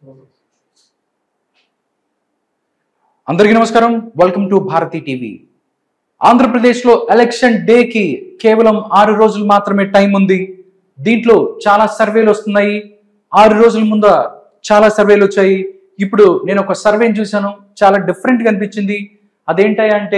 అందరికీ నమస్కారం welcome to Bharati TV ఆంధ్రప్రదేశ్లో ఎలక్షన్ డేకి కేవలం ఆరు రోజులు మాత్రమే టైం ఉంది దీంట్లో చాలా సర్వేలు వస్తున్నాయి ఆరు రోజుల ముంద చాలా సర్వేలు వచ్చాయి ఇప్పుడు నేను ఒక సర్వేని చూశాను చాలా డిఫరెంట్గా అనిపించింది అదేంటి అంటే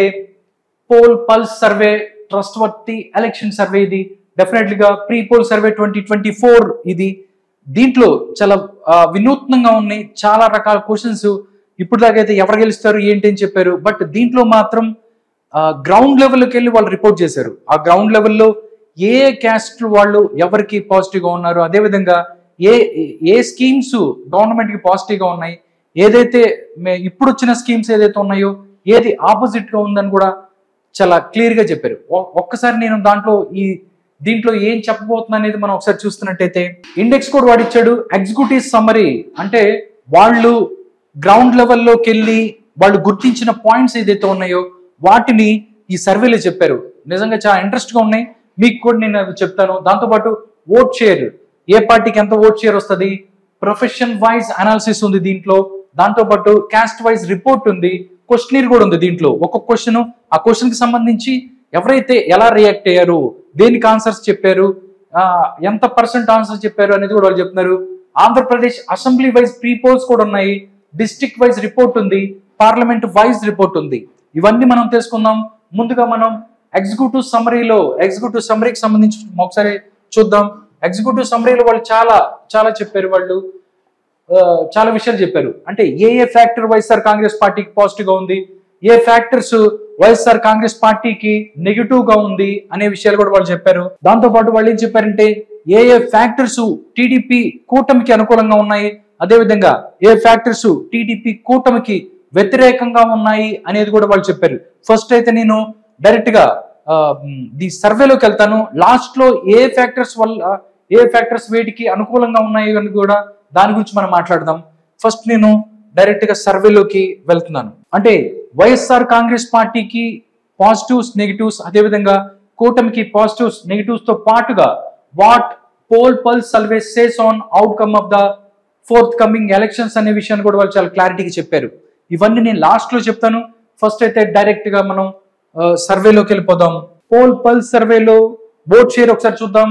poll pulse survey trustworthy election survey ఇది డెఫినెట్లీగా pre poll survey twenty twenty four ఇది దీంట్లో చాలా ఆ, వినూత్నంగా ఉన్నాయి చాలా రకాల క్వశ్చన్స్ ఇప్పుడు దాకైతే ఎవరు గెలుస్తారు ఏంటి అని చెప్పారు బట్ దీంట్లో మాత్రం గ్రౌండ్ లెవెల్కి వెళ్ళి వాళ్ళు రిపోర్ట్ చేశారు ఆ గ్రౌండ్ లెవెల్లో ఏ క్యాస్ట్ వాళ్ళు ఎవరికి పాజిటివ్గా ఉన్నారు అదేవిధంగా ఏ ఏ స్కీమ్స్ గవర్నమెంట్కి పాజిటివ్గా ఉన్నాయి ఏదైతే మే- ఇప్పుడు వచ్చిన స్కీమ్స్ ఏదైతే ఉన్నాయో ఏది ఆపోజిట్గా ఉందని కూడా చాలా క్లియర్గా చెప్పారు ఒ- ఒక్కసారి నేను దాంట్లో ఈ దీంట్లో ఏం చెప్పబోతున్నా అనేది మనం ఒకసారి చూస్తున్నట్టయితే ఇండెక్స్ కోడ్ వాడిచ్చాడు ఎగ్జిక్యూటివ్ సమ్మరీ అంటే వాళ్ళు గ్రౌండ్ లెవెల్లోకి వెళ్ళి వాళ్ళు గుర్తించిన పాయింట్స్ ఏదైతే ఉన్నాయో వాటిని ఈ సర్వేలో చెప్పారు నిజంగా చాలా ఇంట్రెస్ట్గా ఉన్నాయి మీకు కూడా నేను అవి చెప్తాను దాంతోపాటు ఓట్ షేర్ ఏ పార్టీకి ఎంత ఓట్ షేర్ వస్తుంది ప్రొఫెషన్ వైజ్ అనాలిసిస్ ఉంది దీంట్లో దాంతోపాటు క్యాస్ట్ వైజ్ రిపోర్ట్ ఉంది క్వశ్చనీర్ కూడా ఉంది దీంట్లో ఒక్కొక్క క్వశ్చన్ ఆ క్వశ్చన్ కి సంబంధించి ఎవరైతే ఎలా రియాక్ట్ అయ్యారు దేనికి ఆన్సర్స్ చెప్పారు ఆ, ఎంత పర్సెంట్ ఆన్సర్స్ చెప్పారు అనేది కూడా వాళ్ళు చెప్తున్నారు Andhra Pradesh assembly wise pre polls కూడా ఉన్నాయి డిస్ట్రిక్ట్ వైజ్ రిపోర్ట్ ఉంది పార్లమెంట్ వైజ్ రిపోర్ట్ ఉంది ఇవన్నీ మనం తెలుసుకుందాం ముందుగా మనం ఎగ్జిక్యూటివ్ సమ్మరీలో ఎగ్జిక్యూటివ్ సమ్మరీకి సంబంధించి ఒకసారి చూద్దాం ఎగ్జిక్యూటివ్ సమ్మరీలో వాళ్ళు చాలా చాలా చెప్పారు వాళ్ళు ఆ, చాలా విషయాలు చెప్పారు అంటే ఏ ఏ ఫ్యాక్టర్ వైఎస్ఆర్ కాంగ్రెస్ పార్టీకి పాజిటివ్ గా ఉంది ఏ ఫ్యాక్టర్స్ వైఎస్ఆర్ కాంగ్రెస్ పార్టీకి నెగిటివ్ గా ఉంది అనే విషయాలు కూడా వాళ్ళు చెప్పారు దాంతో పాటు వాళ్ళు ఏం చెప్పారంటే ఏ ఏ ఫ్యాక్టర్స్ టీడీపీ కూటమికి అనుకూలంగా ఉన్నాయి అదేవిధంగా ఏ ఫ్యాక్టర్స్ టీడీపీ కూటమికి వ్యతిరేకంగా ఉన్నాయి అనేది కూడా వాళ్ళు చెప్పారు ఫస్ట్ అయితే నేను డైరెక్ట్ గా ఆ, మ్, ది సర్వేలోకి వెళ్తాను లాస్ట్ లో ఏ ఫ్యాక్టర్స్ వల్ల ఏ ఫ్యాక్టర్స్ వేటికి అనుకూలంగా ఉన్నాయి అని కూడా దాని గురించి మనం మాట్లాడదాం ఫస్ట్ నేను డైరెక్ట్ గా సర్వేలోకి వెళ్తున్నాను అంటే వైఎస్ఆర్ కాంగ్రెస్ పార్టీకి పాజిటివ్స్ నెగిటివ్స్ అదేవిధంగా కూటమికి పాజిటివ్స్ నెగిటివ్స్ తో పాటుగా what poll pulse survey says on outcome of the forthcoming elections అనే విషయాన్ని కూడా వాళ్ళు చాలా క్లారిటీగా చెప్పారు ఇవన్నీ నేను లాస్ట్ లో చెప్తాను ఫస్ట్ అయితే డైరెక్ట్ గా మనం సర్వేలోకి వెళ్ళిపోదాం పోల్ పల్ సర్వేలో ఓట్ షేర్ ఒకసారి చూద్దాం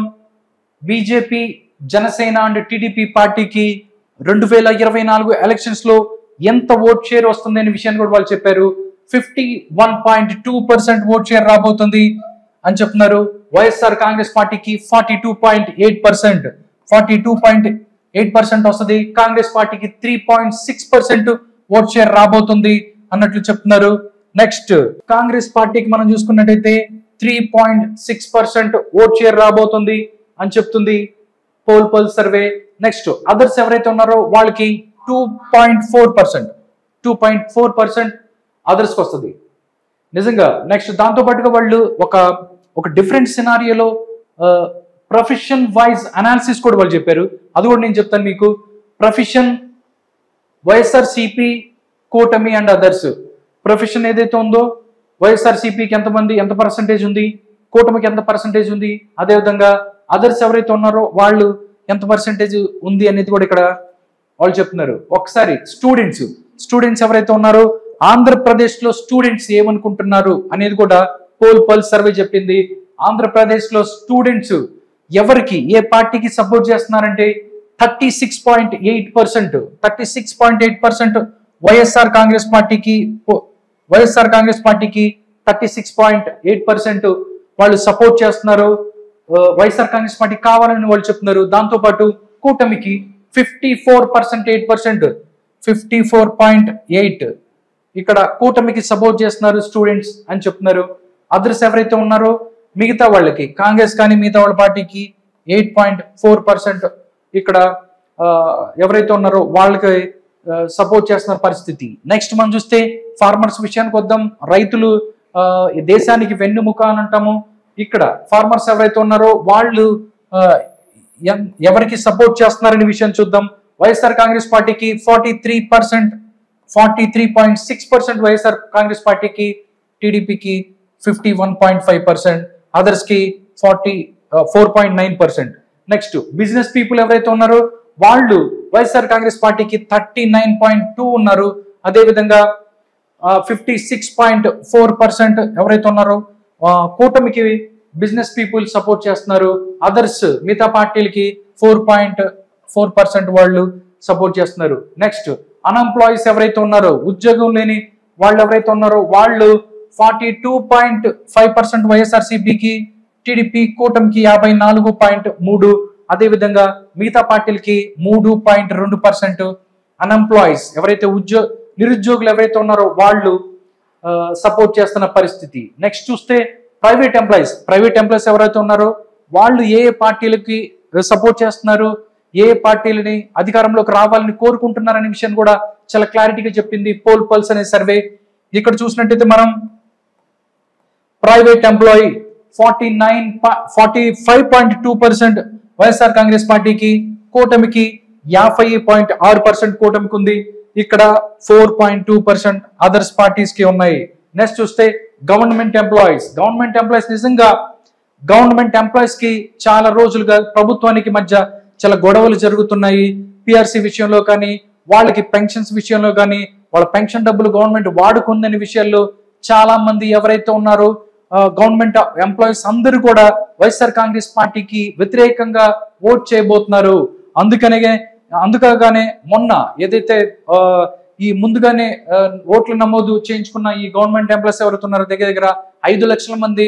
బీజేపీ జనసేన అండ్ టీడీపీ పార్టీకి రెండు వేల ఇరవై నాలుగు ఎలక్షన్స్ లో ఎంత ఓట్ షేర్ వస్తుంది అనే విషయాన్ని కూడా వాళ్ళు చెప్పారు fifty one point two percent vote share రాబోతుంది అని చెప్తున్నారు వైఎస్ఆర్ కాంగ్రెస్ పార్టీకి forty two point eight percent forty two point eight percent వస్తుంది కాంగ్రెస్ పార్టీకి three point six percent vote share రాబోతుంది అన్నట్లు చెప్తున్నారు నెక్స్ట్ కాంగ్రెస్ పార్టీకి మనం చూసుకున్నట్టయితే three point six percent vote share రాబోతుంది అని చెప్తుంది poll poll survey next others ఎవరైతే ఉన్నారో వాళ్ళకి two point four percent two point four percent అదర్స్కి వస్తుంది నిజంగా నెక్స్ట్ దాంతో పాటుగా వాళ్ళు ఒక ఒక డిఫరెంట్ సినారియోలో ప్రొఫెషన్ వైజ్ అనాలిసిస్ కూడా వాళ్ళు చెప్పారు అది కూడా నేను చెప్తాను మీకు ప్రొఫెషన్ వైఎస్ఆర్ సిపి కూటమి అండ్ అదర్స్ ప్రొఫెషన్ ఏదైతే ఉందో వైఎస్ఆర్ సిపికి ఎంతమంది ఎంత పర్సంటేజ్ ఉంది కూటమికి ఎంత పర్సంటేజ్ ఉంది అదేవిధంగా అదర్స్ ఎవరైతే ఉన్నారో వాళ్ళు ఎంత పర్సంటేజ్ ఉంది అనేది కూడా ఇక్కడ వాళ్ళు చెప్తున్నారు ఒకసారి స్టూడెంట్స్ స్టూడెంట్స్ ఎవరైతే ఉన్నారో ఆంధ్రప్రదేశ్ లో స్టూడెంట్స్ ఏమనుకుంటున్నారు అనేది కూడా పోల్ పల్ సర్వే చెప్పింది ఆంధ్రప్రదేశ్ లో స్టూడెంట్స్ ఎవరికి ఏ పార్టీకి సపోర్ట్ చేస్తున్నారంటే thirty six point eight percent thirty six point eight percent YSR Congress పార్టీకి వైఎస్ఆర్ కాంగ్రెస్ పార్టీకి thirty six point eight percent వాళ్ళు సపోర్ట్ చేస్తున్నారు ఆ, వైఎస్ఆర్ కాంగ్రెస్ పార్టీ కావాలని వాళ్ళు చెప్తున్నారు దాంతో పాటు కూటమికి fifty four percent eight percent fifty four point eight ఇక్కడ కూటమికి సపోర్ట్ చేస్తున్నారు స్టూడెంట్స్ అని చెప్తున్నారు అదర్స్ ఎవరైతే ఉన్నారో మిగతా వాళ్ళకి కాంగ్రెస్ కానీ మిగతా వాళ్ళ పార్టీకి ఎయిట్ పాయింట్ ఫోర్ పర్సెంట్ ఇక్కడ ఆ, ఎవరైతే ఉన్నారో వాళ్ళకి సపోర్ట్ చేస్తున్న పరిస్థితి నెక్స్ట్ మనం చూస్తే ఫార్మర్స్ విషయానికి వద్దాం రైతులు ఆ, ఈ దేశానికి వెన్నుముక అని అంటాము ఇక్కడ ఫార్మర్స్ ఎవరైతే ఉన్నారో వాళ్ళు ఆ, ఎం- ఎవరికి సపోర్ట్ చేస్తున్నారనే విషయం చూద్దాం వైఎస్ఆర్ కాంగ్రెస్ పార్టీకి forty three percent forty three point six percent YSR Congress పార్టీకి టీడీపీకి fifty one point five percent అదర్స్కి forty four point nine percent next business people ఎవరైతే ఉన్నారో వాళ్ళు వైఎస్ఆర్ కాంగ్రెస్ పార్టీకి థర్టీ నైన్ పాయింట్ టూ ఉన్నారు అదేవిధంగా fifty six point four percent ఎవరైతే ఉన్నారో ఆ, కూటమికి బిజినెస్ పీపుల్ సపోర్ట్ చేస్తున్నారు అదర్స్ మిగతా పార్టీలకి ఫోర్ పాయింట్ ఫోర్ పర్సెంట్ వాళ్ళు సపోర్ట్ చేస్తున్నారు నెక్స్ట్ అన్ఎంప్లాయీస్ ఎవరైతే ఉన్నారో ఉద్యోగం లేని వాళ్ళు ఎవరైతే ఉన్నారో వాళ్ళు forty two point five percent వైఎస్ఆర్సీపీకి టీడీపీ కూటమికి యాభై నాలుగు పాయింట్ మూడు అదేవిధంగా మిగతా పార్టీలకి మూడు పాయింట్ రెండు పర్సెంట్ అన్ఎంప్లాయీస్ ఎవరైతే ఉద్యోగ నిరుద్యోగులు ఎవరైతే ఉన్నారో వాళ్ళు సపోర్ట్ చేస్తున్న పరిస్థితి నెక్స్ట్ చూస్తే ప్రైవేట్ ఎంప్లాయీస్ ప్రైవేట్ ఎంప్లాయీస్ ఎవరైతే ఉన్నారో వాళ్ళు ఏ ఏ పార్టీలకి సపోర్ట్ చేస్తున్నారు ఏ ఏ పార్టీలని అధికారంలోకి రావాలని కోరుకుంటున్నారనే విషయాన్ని కూడా చాలా క్లారిటీగా చెప్పింది పోల్ పల్స్ అనే సర్వే ఇక్కడ చూసినట్టయితే మనం private employee forty nine forty five point two percent YSR Congress పార్టీకి కూటమికి యాభై పాయింట్ ఆరు పర్సెంట్ కూటమికి ఉంది ఇక్కడ four point two percent others parties కి ఉన్నాయి నెక్స్ట్ చూస్తే గవర్నమెంట్ ఎంప్లాయీస్ గవర్నమెంట్ ఎంప్లాయీస్ నిజంగా గవర్నమెంట్ ఎంప్లాయీస్ కి చాలా రోజులుగా ప్రభుత్వానికి మధ్య చాలా గొడవలు జరుగుతున్నాయి పిఆర్సీ విషయంలో కానీ వాళ్ళకి పెన్షన్స్ విషయంలో కానీ వాళ్ళ పెన్షన్ డబ్బులు గవర్నమెంట్ వాడుకుందనే విషయాల్లో చాలా మంది ఎవరైతే ఉన్నారో గవర్నమెంట్ ఎంప్లాయీస్ అందరూ కూడా వైఎస్ఆర్ కాంగ్రెస్ పార్టీకి వ్యతిరేకంగా ఓట్ చేయబోతున్నారు అందుకనే అందుకగానే మొన్న ఏదైతే ఆ, ఈ ముందుగానే ఆ, ఓట్ల నమోదు చేయించుకున్న ఈ గవర్నమెంట్ ఎంప్లాయీస్ ఎవరైతే ఉన్నారో దగ్గర దగ్గర ఐదు లక్షల మంది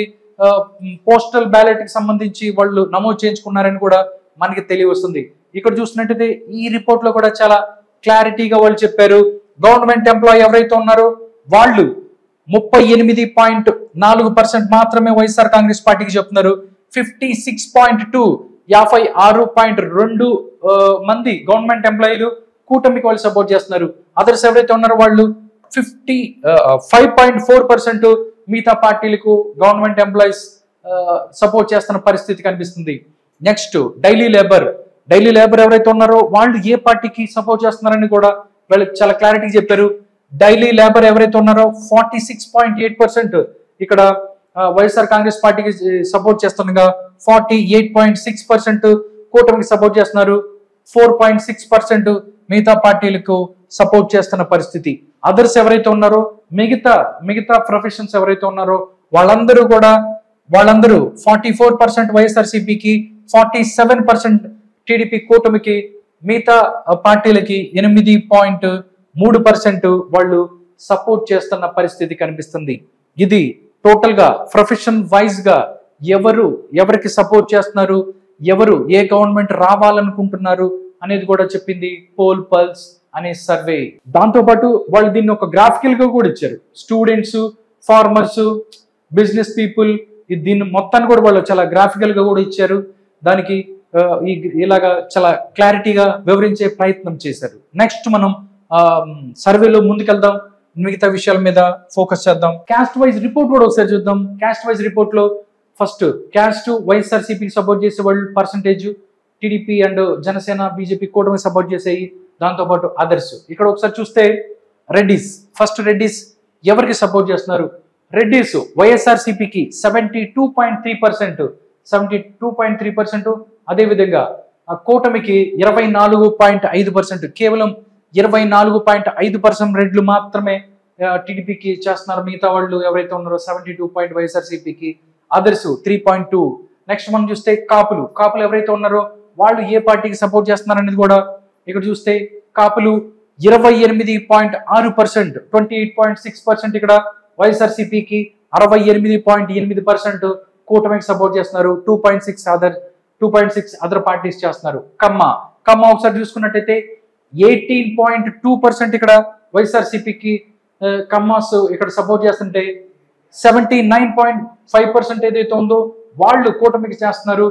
పోస్టల్ బ్యాలెట్ కి సంబంధించి వాళ్ళు నమోదు చేయించుకున్నారని కూడా మనకి తెలియవస్తుంది ఇక్కడ చూసినట్టయితే ఈ రిపోర్ట్ లో కూడా చాలా క్లారిటీగా వాళ్ళు చెప్పారు గవర్నమెంట్ ఎంప్లాయీ ఎవరైతే ఉన్నారో వాళ్ళు ముప్పై ఎనిమిది పాయింట్ నాలుగు పర్సెంట్ మాత్రమే వైఎస్ఆర్ కాంగ్రెస్ పార్టీకి చెప్తున్నారు ఫిఫ్టీ సిక్స్ పాయింట్ టూ యాభై ఆరు పాయింట్ రెండు ఆ, మంది గవర్నమెంట్ ఎంప్లాయీలు కూటమికి వాళ్ళు సపోర్ట్ చేస్తున్నారు అదర్స్ ఎవరైతే ఉన్నారో వాళ్ళు fifty five point four percent మిగతా పార్టీలకు గవర్నమెంట్ ఎంప్లాయీస్ సపోర్ట్ చేస్తున్న పరిస్థితి కనిపిస్తుంది next daily labour daily labour ఎవరైతే ఉన్నారో వాళ్ళు ఏ పార్టీకి సపోర్ట్ చేస్తున్నారని కూడా వాళ్ళకి చాలా క్లారిటీ చెప్పారు డైలీ లేబర్ ఎవరైతే ఉన్నారో forty six point eight percent ఇక్కడ ఆ, వైఎస్ఆర్ కాంగ్రెస్ పార్టీకి సపోర్ట్ చేస్తుండగా forty eight point six percent కూటమికి సపోర్ట్ చేస్తున్నారు ఫోర్ పాయింట్ సిక్స్ పర్సెంట్ మిగతా పార్టీలకు సపోర్ట్ చేస్తున్న పరిస్థితి అదర్స్ ఎవరైతే ఉన్నారో మిగతా మిగతా ప్రొఫెషన్స్ ఎవరైతే ఉన్నారో వాళ్ళందరూ కూడా వాళ్ళందరూ ఫార్టీ ఫోర్ పర్సెంట్ వైఎస్ఆర్సీపీకి ఫార్టీ సెవెన్ పర్సెంట్ టీడీపీ కూటమికి మిగతా ఆ, పార్టీలకి ఎనిమిది పాయింట్ మూడు పర్సెంట్ వాళ్ళు సపోర్ట్ చేస్తున్న పరిస్థితి కనిపిస్తుంది ఇది టోటల్ గా ప్రొఫెషన్ వైజ్ గా ఎవరు ఎవరికి సపోర్ట్ చేస్తున్నారు ఎవరు ఏ గవర్నమెంట్ రావాలనుకుంటున్నారు అనేది కూడా చెప్పింది పోల్ పల్స్ అనే సర్వే దాంతో పాటు వాళ్ళు దీన్ని ఒక గ్రాఫికల్ గా కూడా ఇచ్చారు స్టూడెంట్స్ ఫార్మర్స్ బిజినెస్ పీపుల్ దీన్ని మొత్తాన్ని కూడా వాళ్ళు చాలా గ్రాఫికల్ గా కూడా ఇచ్చారు దానికి ఆ, ఈ ఇలాగా చాలా క్లారిటీగా వివరించే ప్రయత్నం చేశారు నెక్స్ట్ మనం ఆ, సర్వేలో ముందుకెళ్దాం మిగతా విషయాల మీద ఫోకస్ చేద్దాం క్యాస్ట్ వైజ్ రిపోర్ట్ కూడా ఒకసారి చూద్దాం క్యాస్ట్ వైజ్ రిపోర్ట్ లో ఫస్ట్ క్యాస్ట్ వైఎస్ఆర్సీపీకి సపోర్ట్ చేసే వాళ్ళు percentage TDP and Janasena BJP కూటమి సపోర్ట్ చేసేయి దాంతోపాటు అదర్స్ ఇక్కడ ఒకసారి చూస్తే రెడ్డిస్ ఫస్ట్ రెడ్డిస్ ఎవరికి సపోర్ట్ చేస్తున్నారు రెడ్డిస్ వైఎస్ఆర్సీపీకి seventy two point three percent seventy two point three percent అదేవిధంగా ఆ కూటమికి ఇరవై నాలుగు పాయింట్ ఐదు పర్సెంట్ కేవలం ఇరవై నాలుగు పాయింట్ ఐదు పర్సెంట్ రెడ్లు మాత్రమే టీడీపీకి చేస్తున్నారు మిగతా వాళ్ళు ఎవరైతే ఉన్నారో సెవెంటీ టూ పాయింట్ వైఎస్ఆర్సీపీకి others three point two next మనం చూస్తే కాపులు కాపులు ఎవరైతే ఉన్నారో వాళ్ళు ఏ పార్టీకి సపోర్ట్ చేస్తున్నారు అనేది కూడా ఇక్కడ చూస్తే కాపులు ఇరవై ఎనిమిది పాయింట్ ఆరు percent twenty eight point six percent ఇక్కడ వైఎస్ఆర్సీపీకి అరవై ఎనిమిది పాయింట్ ఎనిమిది పర్సెంట్ కూటమికి సపోర్ట్ చేస్తున్నారు two point six other two point six other parties చేస్తున్నారు కమ్మ కమ్మ ఒకసారి చూసుకున్నట్టయితే ఎయిటీన్ పాయింట్ టూ పర్సెంట్ ఇక్కడ వైఎస్ఆర్సీపీకి కమ్మాస్ ఇక్కడ సపోర్ట్ చేస్తుంటే seventy nine point five percent ఏదైతే ఉందో వాళ్ళు కూటమికి చేస్తున్నారు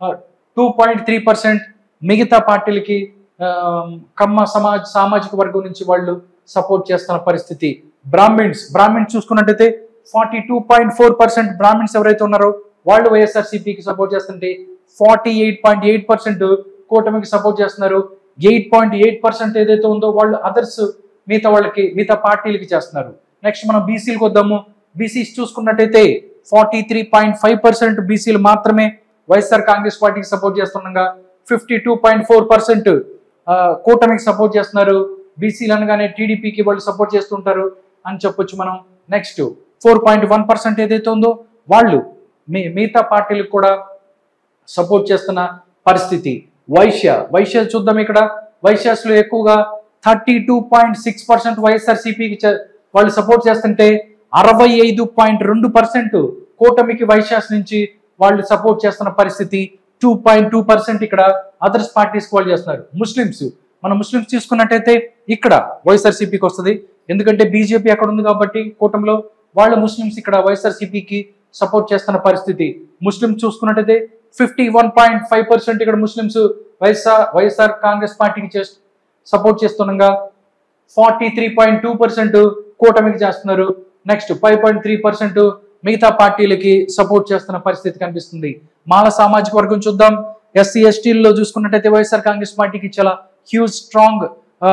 టూ పాయింట్ త్రీ పర్సెంట్ మిగతా పార్టీలకి ఆ, కమ్మ సమాజ్ సామాజిక వర్గం నుంచి వాళ్ళు సపోర్ట్ చేస్తున్న పరిస్థితి బ్రాహ్మిన్స్ బ్రాహ్మిన్స్ చూసుకున్నట్టయితే forty two point four percent Brahmins ఎవరైతే ఉన్నారో వాళ్ళు వైఎస్ఆర్సీపీకి సపోర్ట్ చేస్తుంటే forty eight point eight percent కూటమికి సపోర్ట్ చేస్తున్నారు ఎయిట్ పాయింట్ ఎయిట్ పర్సెంట్ ఏదైతే ఉందో వాళ్ళు అదర్స్ మిగతా వాళ్ళకి మిగతా పార్టీలకి చేస్తున్నారు నెక్స్ట్ మనం బీసీలకు వద్దాము బీసీస్ చూసుకున్నట్టయితే forty three point five percent బీసీలు మాత్రమే వైఎస్ఆర్ కాంగ్రెస్ పార్టీకి సపోర్ట్ చేస్తుండగా fifty two point four percent ఆ, కూటమికి సపోర్ట్ చేస్తున్నారు బీసీలు అనగానే టీడీపీకి వాళ్ళు సపోర్ట్ చేస్తుంటారు అని చెప్పొచ్చు మనం next four point one percent ఏదైతే ఉందో వాళ్ళు మీ మిగతా పార్టీలకు కూడా సపోర్ట్ చేస్తున్న పరిస్థితి వైశ్య వైశ్య చూద్దాం ఇక్కడ వైశ్యాస్లో ఎక్కువగా thirty two point six percent వైఎస్ఆర్సీపీకి వాళ్ళు సపోర్ట్ చేస్తుంటే అరవై ఐదు పాయింట్ రెండు పర్సెంట్ కూటమికి వైశ్యాస్ నుంచి వాళ్ళు సపోర్ట్ చేస్తున్న పరిస్థితి టూ పాయింట్ టూ పర్సెంట్ ఇక్కడ అదర్స్ పార్టీస్ వాళ్ళు చేస్తున్నారు ముస్లిమ్స్ మన ముస్లిమ్స్ తీసుకున్నట్టయితే ఇక్కడ వైఎస్ఆర్సీపీకి వస్తుంది ఎందుకంటే బీజేపీ అక్కడ ఉంది కాబట్టి కూటమిలో వాళ్ళు ముస్లిమ్స్ ఇక్కడ వైఎస్ఆర్సీపీకి సపోర్ట్ చేస్తున్న పరిస్థితి ముస్లిమ్స్ చూసుకున్నట్టయితే fifty one point five percent ఇక్కడ ముస్లిమ్స్ వైఎస్ఆర్ వైఎస్ఆర్ కాంగ్రెస్ పార్టీకి చేస్తూ సపోర్ట్ చేస్తుండగా forty three point two percent కూటమికి చేస్తున్నారు next five point three percent మిగతా పార్టీలకి సపోర్ట్ చేస్తున్న పరిస్థితి కనిపిస్తుంది మాల సామాజిక వర్గం చూద్దాం ఎస్సీ ఎస్టీల్లో చూసుకున్నట్టయితే వైఎస్ఆర్ కాంగ్రెస్ పార్టీకి చాలా హ్యూజ్ స్ట్రాంగ్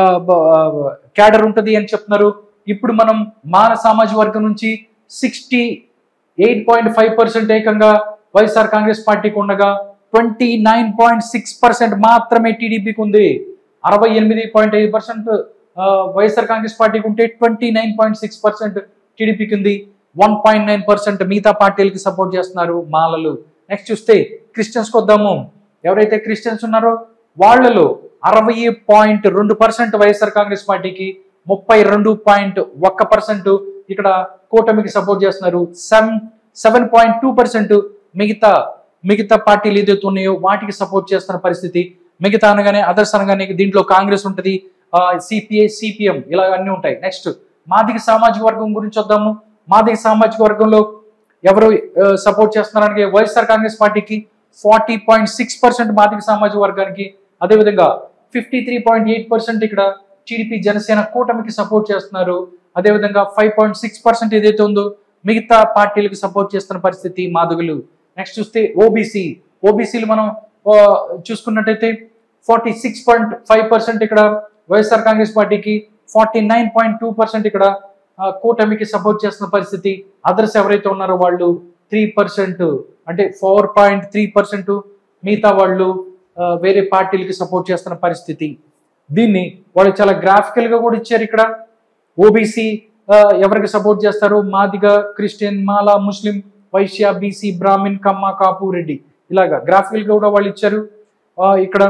క్యాడర్ ఉంటుంది అని చెప్తున్నారు ఇప్పుడు మనం మాల సామాజిక వర్గం నుంచి sixty eight point five percent ఏకంగా వైఎస్ఆర్ కాంగ్రెస్ పార్టీకి ఉండగా twenty nine point six percent మాత్రమే టీడీపీకి ఉంది అరవై ఎనిమిది పాయింట్ ఐదు పర్సెంట్ వైఎస్ఆర్ కాంగ్రెస్ పార్టీకి ఉంటే twenty nine point six percent టీడీపీకి ఉంది వన్ పాయింట్ నైన్ పర్సెంట్ మిగతా పార్టీలకి సపోర్ట్ చేస్తున్నారు మాలలు నెక్స్ట్ చూస్తే క్రిస్టియన్స్ వద్దాము ఎవరైతే క్రిస్టియన్స్ ఉన్నారో వాళ్ళలో అరవై పాయింట్ రెండు పర్సెంట్ వైఎస్ఆర్ కాంగ్రెస్ పార్టీకి ముప్పై రెండు పాయింట్ ఒక్క పర్సెంట్ ఇక్కడ కూటమికి సపోర్ట్ చేస్తున్నారు seven seven point two percent మిగతా మిగతా పార్టీలు ఏదైతే ఉన్నాయో వాటికి సపోర్ట్ చేస్తున్న పరిస్థితి మిగతా అనగానే అదర్స్ అనగానే దీంట్లో కాంగ్రెస్ ఉంటుంది సిపిఐ సిపిఎం ఇలా అన్ని ఉంటాయి నెక్స్ట్ మాదిగ సామాజిక వర్గం గురించి వద్దాము మాదిగ సామాజిక వర్గంలో ఎవరు సపోర్ట్ చేస్తున్నారని వైఎస్ఆర్ కాంగ్రెస్ పార్టీకి ఫార్టీ పాయింట్ సిక్స్ పర్సెంట్ మాదిగ సామాజిక వర్గానికి అదేవిధంగా fifty three point eight percent ఇక్కడ టీడీపీ జనసేన కూటమికి సపోర్ట్ చేస్తున్నారు అదేవిధంగా ఫైవ్ పాయింట్ సిక్స్ పర్సెంట్ ఏదైతే ఉందో మిగతా పార్టీలకు సపోర్ట్ చేస్తున్న పరిస్థితి మాదుగులు నెక్స్ట్ చూస్తే ఓబీసీ ఓబీసీలు మనం ఆ, చూసుకున్నట్టయితే forty six point five percent ఇక్కడ వైఎస్ఆర్ కాంగ్రెస్ పార్టీకి forty nine point two percent ఇక్కడ ఆ, కూటమికి సపోర్ట్ చేస్తున్న పరిస్థితి అదర్స్ ఎవరైతే ఉన్నారో వాళ్ళు త్రీ పర్సెంట్ అంటే ఫోర్ పాయింట్ త్రీ పర్సెంట్ మిగతా వాళ్ళు ఆ, వేరే పార్టీలకి సపోర్ట్ చేస్తున్న పరిస్థితి దీన్ని వాళ్ళు చాలా గ్రాఫికల్ గా కూడా ఇచ్చారు ఇక్కడ ఓబీసీ ఎవరికి సపోర్ట్ చేస్తారు మాదిగ క్రిస్టియన్ మాల ముస్లిం వైశ్య బీసీ బ్రాహ్మిన్ కమ్మ కాపు రెడ్డి ఇలాగా గ్రాఫికల్ గా కూడా వాళ్ళు ఇచ్చారు ఆ, ఇక్కడ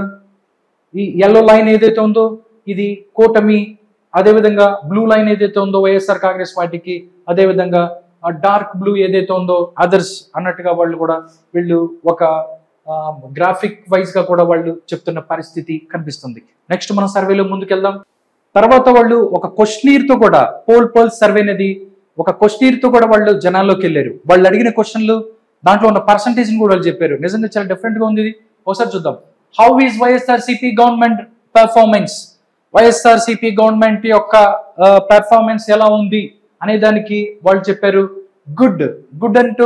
ఈ ఎల్లో లైన్ ఏదైతే ఉందో ఇది కూటమి అదేవిధంగా బ్లూ లైన్ ఏదైతే ఉందో వైఎస్ఆర్ కాంగ్రెస్ పార్టీకి అదేవిధంగా డార్క్ బ్లూ ఏదైతే ఉందో అదర్స్ అన్నట్టుగా వాళ్ళు కూడా వీళ్ళు ఒక గ్రాఫిక్ వైజ్ గా కూడా వాళ్ళు చెప్తున్న పరిస్థితి కనిపిస్తుంది నెక్స్ట్ మనం సర్వేలో ముందుకెళ్దాం తర్వాత వాళ్ళు ఒక క్వశ్చనీర్ తో కూడా పోల్ పోల్ సర్వే అనేది ఒక క్వశ్చనీర్ తో కూడా వాళ్ళు జనాల్లోకి వెళ్ళారు వాళ్ళు అడిగిన క్వశ్చన్లు దాంట్లో ఉన్న పర్సంటేజ్ కూడా వాళ్ళు చెప్పారు నిజంగా చాలా డిఫరెంట్ గా ఉంది ఇది ఒకసారి చూద్దాం how is YSR CP government performance YSR CP government యొక్క పెర్ఫార్మెన్స్ ఎలా ఉంది అనే దానికి వాళ్ళు చెప్పారు గుడ్ గుడ్ అంటూ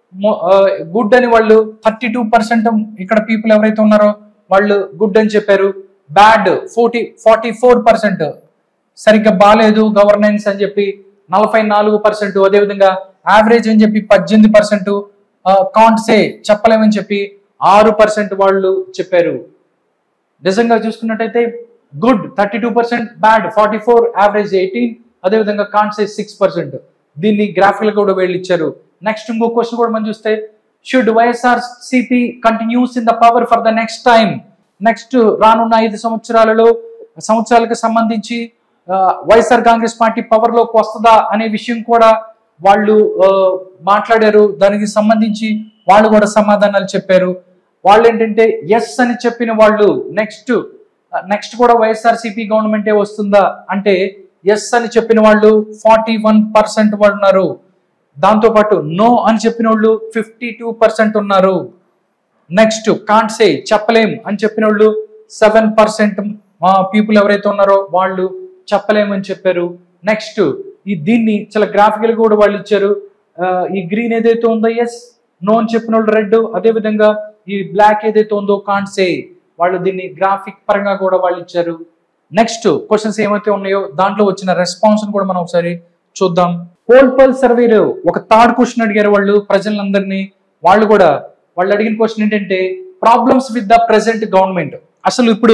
గుడ్ అని వాళ్ళు థర్టీ టూ పర్సెంట్ ఇక్కడ పీపుల్ ఎవరైతే ఉన్నారో వాళ్ళు గుడ్ అని చెప్పారు bad forty forty four percent సరిగ్గా బాగాలేదు గవర్నెన్స్ అని చెప్పి నలభై నాలుగు పర్సెంట్ అదేవిధంగా యావరేజ్ అని చెప్పి పద్దెనిమిది పర్సెంట్ కాంట్సే చెప్పలేమని చెప్పి ఆరు పర్సెంట్ వాళ్ళు చెప్పారు నిజంగా చూసుకున్నట్టయితే good thirty two percent bad forty four average eighteen అదేవిధంగా కాన్సే సిక్స్ పర్సెంట్ దీన్ని గ్రాఫికల్ కూడా వీళ్ళు ఇచ్చారు నెక్స్ట్ ఇంకో క్వశ్చన్ కూడా మనం చూస్తే should YSR CP continues in the power for the next time next రానున్న ఐదు సంవత్సరాలలో సంవత్సరాలకు సంబంధించి ఆ, వైఎస్ఆర్ కాంగ్రెస్ పార్టీ పవర్ లోకి వస్తుందా అనే విషయం కూడా వాళ్ళు ఆ, మాట్లాడారు దానికి సంబంధించి వాళ్ళు కూడా సమాధానాలు చెప్పారు వాళ్ళు ఏంటంటే ఎస్ అని చెప్పిన వాళ్ళు నెక్స్ట్ నెక్స్ట్ కూడా వైఎస్ఆర్ సిపి గవర్నమెంటే వస్తుందా అంటే ఎస్ అని చెప్పిన వాళ్ళు ఫార్టీ వన్ పర్సెంట్ వాళ్ళు ఉన్నారు దాంతోపాటు నో అని చెప్పిన వాళ్ళు ఫిఫ్టీ టూ పర్సెంట్ ఉన్నారు నెక్స్ట్ కాంట్ సే చెప్పలేం అని చెప్పిన వాళ్ళు సెవెన్ పర్సెంట్ పీపుల్ ఎవరైతే ఉన్నారో వాళ్ళు చెప్పలేమని చెప్పారు నెక్స్ట్ ఈ దీన్ని చాలా గ్రాఫికల్ కూడా వాళ్ళు ఇచ్చారు ఆ, ఈ గ్రీన్ ఏదైతే ఉందో ఎస్ నో అని చెప్పిన వాళ్ళు రెడ్ అదే విధంగా ఈ బ్లాక్ ఏదైతే ఉందో కాంట్ సే వాళ్ళు దీన్ని గ్రాఫిక్ పరంగా కూడా వాళ్ళు ఇచ్చారు నెక్స్ట్ క్వశ్చన్స్ ఏమైతే ఉన్నాయో దాంట్లో వచ్చిన రెస్పాన్స్ కూడా మనం ఒకసారి చూద్దాం పోల్ పోల్ సర్వేలో ఒక థర్డ్ క్వశ్చన్ అడిగారు వాళ్ళు ప్రజలందరినీ వాళ్ళు కూడా వాళ్ళు అడిగిన క్వశ్చన్ ఏంటంటే problems with the present government అసలు ఇప్పుడు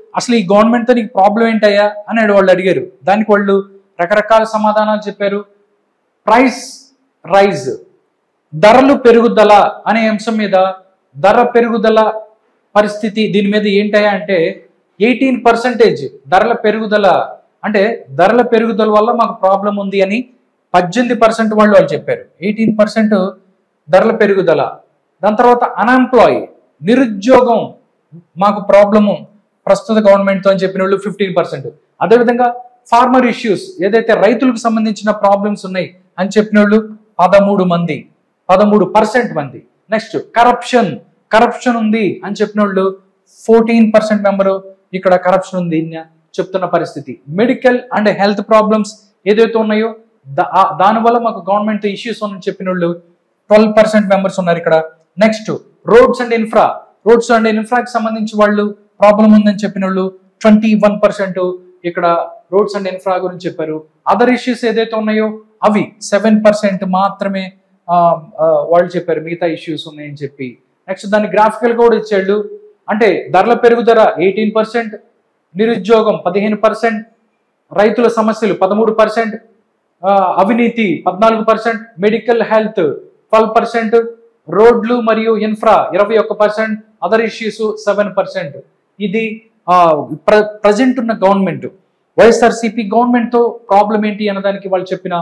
అసలు ఈ గవర్నమెంట్తో నీకు ప్రాబ్లం ఏంటయ్యా అని వాళ్ళు అడిగారు దానికి వాళ్ళు రకరకాల సమాధానాలు చెప్పారు ప్రైస్ రైజ్ ధరలు పెరుగుదల అనే అంశం మీద ధర పెరుగుదల పరిస్థితి దీని మీద ఏంటయ్యా అంటే ఎయిటీన్ పర్సెంటేజ్ ధరల పెరుగుదల అంటే ధరల పెరుగుదల వల్ల మాకు ప్రాబ్లం ఉంది అని పద్దెనిమిది పర్సెంట్ వాళ్ళు వాళ్ళు చెప్పారు ఎయిటీన్ పర్సెంట్ ధరల పెరుగుదల దాని తర్వాత అన్ఎంప్లాయ్ నిరుద్యోగం మాకు ప్రాబ్లము ప్రస్తుత గవర్నమెంట్తో అని చెప్పిన వాళ్ళు ఫిఫ్టీన్ పర్సెంట్ అదేవిధంగా ఫార్మర్ ఇష్యూస్ ఏదైతే రైతులకు సంబంధించిన ప్రాబ్లమ్స్ ఉన్నాయి అని చెప్పిన వాళ్ళు పదమూడు మంది పదమూడు పర్సెంట్ మంది నెక్స్ట్ కరప్షన్ కరప్షన్ ఉంది అని చెప్పిన వాళ్ళు ఫోర్టీన్ పర్సెంట్ మెంబరు ఇక్కడ కరప్షన్ ఉంది అని చెప్తున్న పరిస్థితి మెడికల్ అండ్ హెల్త్ ప్రాబ్లమ్స్ ఏదైతే ఉన్నాయో దా- ఆ- దానివల్ల మాకు గవర్నమెంట్ ఇష్యూస్ ఉన్నాయని చెప్పిన వాళ్ళు ట్వెల్వ్ పర్సెంట్ మెంబర్స్ ఉన్నారు ఇక్కడ next roads and infra roads and ఇన్ఫ్రాకి సంబంధించి వాళ్ళు ప్రాబ్లం ఉందని చెప్పిన వాళ్ళు ట్వంటీ వన్ పర్సెంట్ ఇక్కడ రోడ్స్ అండ్ ఇన్ఫ్రా గురించి చెప్పారు అదర్ ఇష్యూస్ ఏదైతే ఉన్నాయో అవి సెవెన్ పర్సెంట్ మాత్రమే ఆ, ఆ, వాళ్ళు చెప్పారు మిగతా ఇష్యూస్ ఉన్నాయని చెప్పి నెక్స్ట్ దాన్ని గ్రాఫికల్ కూడా ఇచ్చాడు అంటే ధరల పెరుగుదల ఎయిటీన్ పర్సెంట్ నిరుద్యోగం పదిహేను పర్సెంట్ రైతుల సమస్యలు పదమూడు పర్సెంట్ అవినీతి పద్నాలుగు percent medical health twelve percent రోడ్లు మరియు ఇన్ఫ్రా ఇరవై ఒక్క percent other issues seven percent ఇది ప్ర ప్రజెంట్ ఉన్న గవర్నమెంట్ వైఎస్ఆర్సీపీ గవర్నమెంట్తో ప్రాబ్లం ఏంటి అన్నదానికి వాళ్ళు చెప్పిన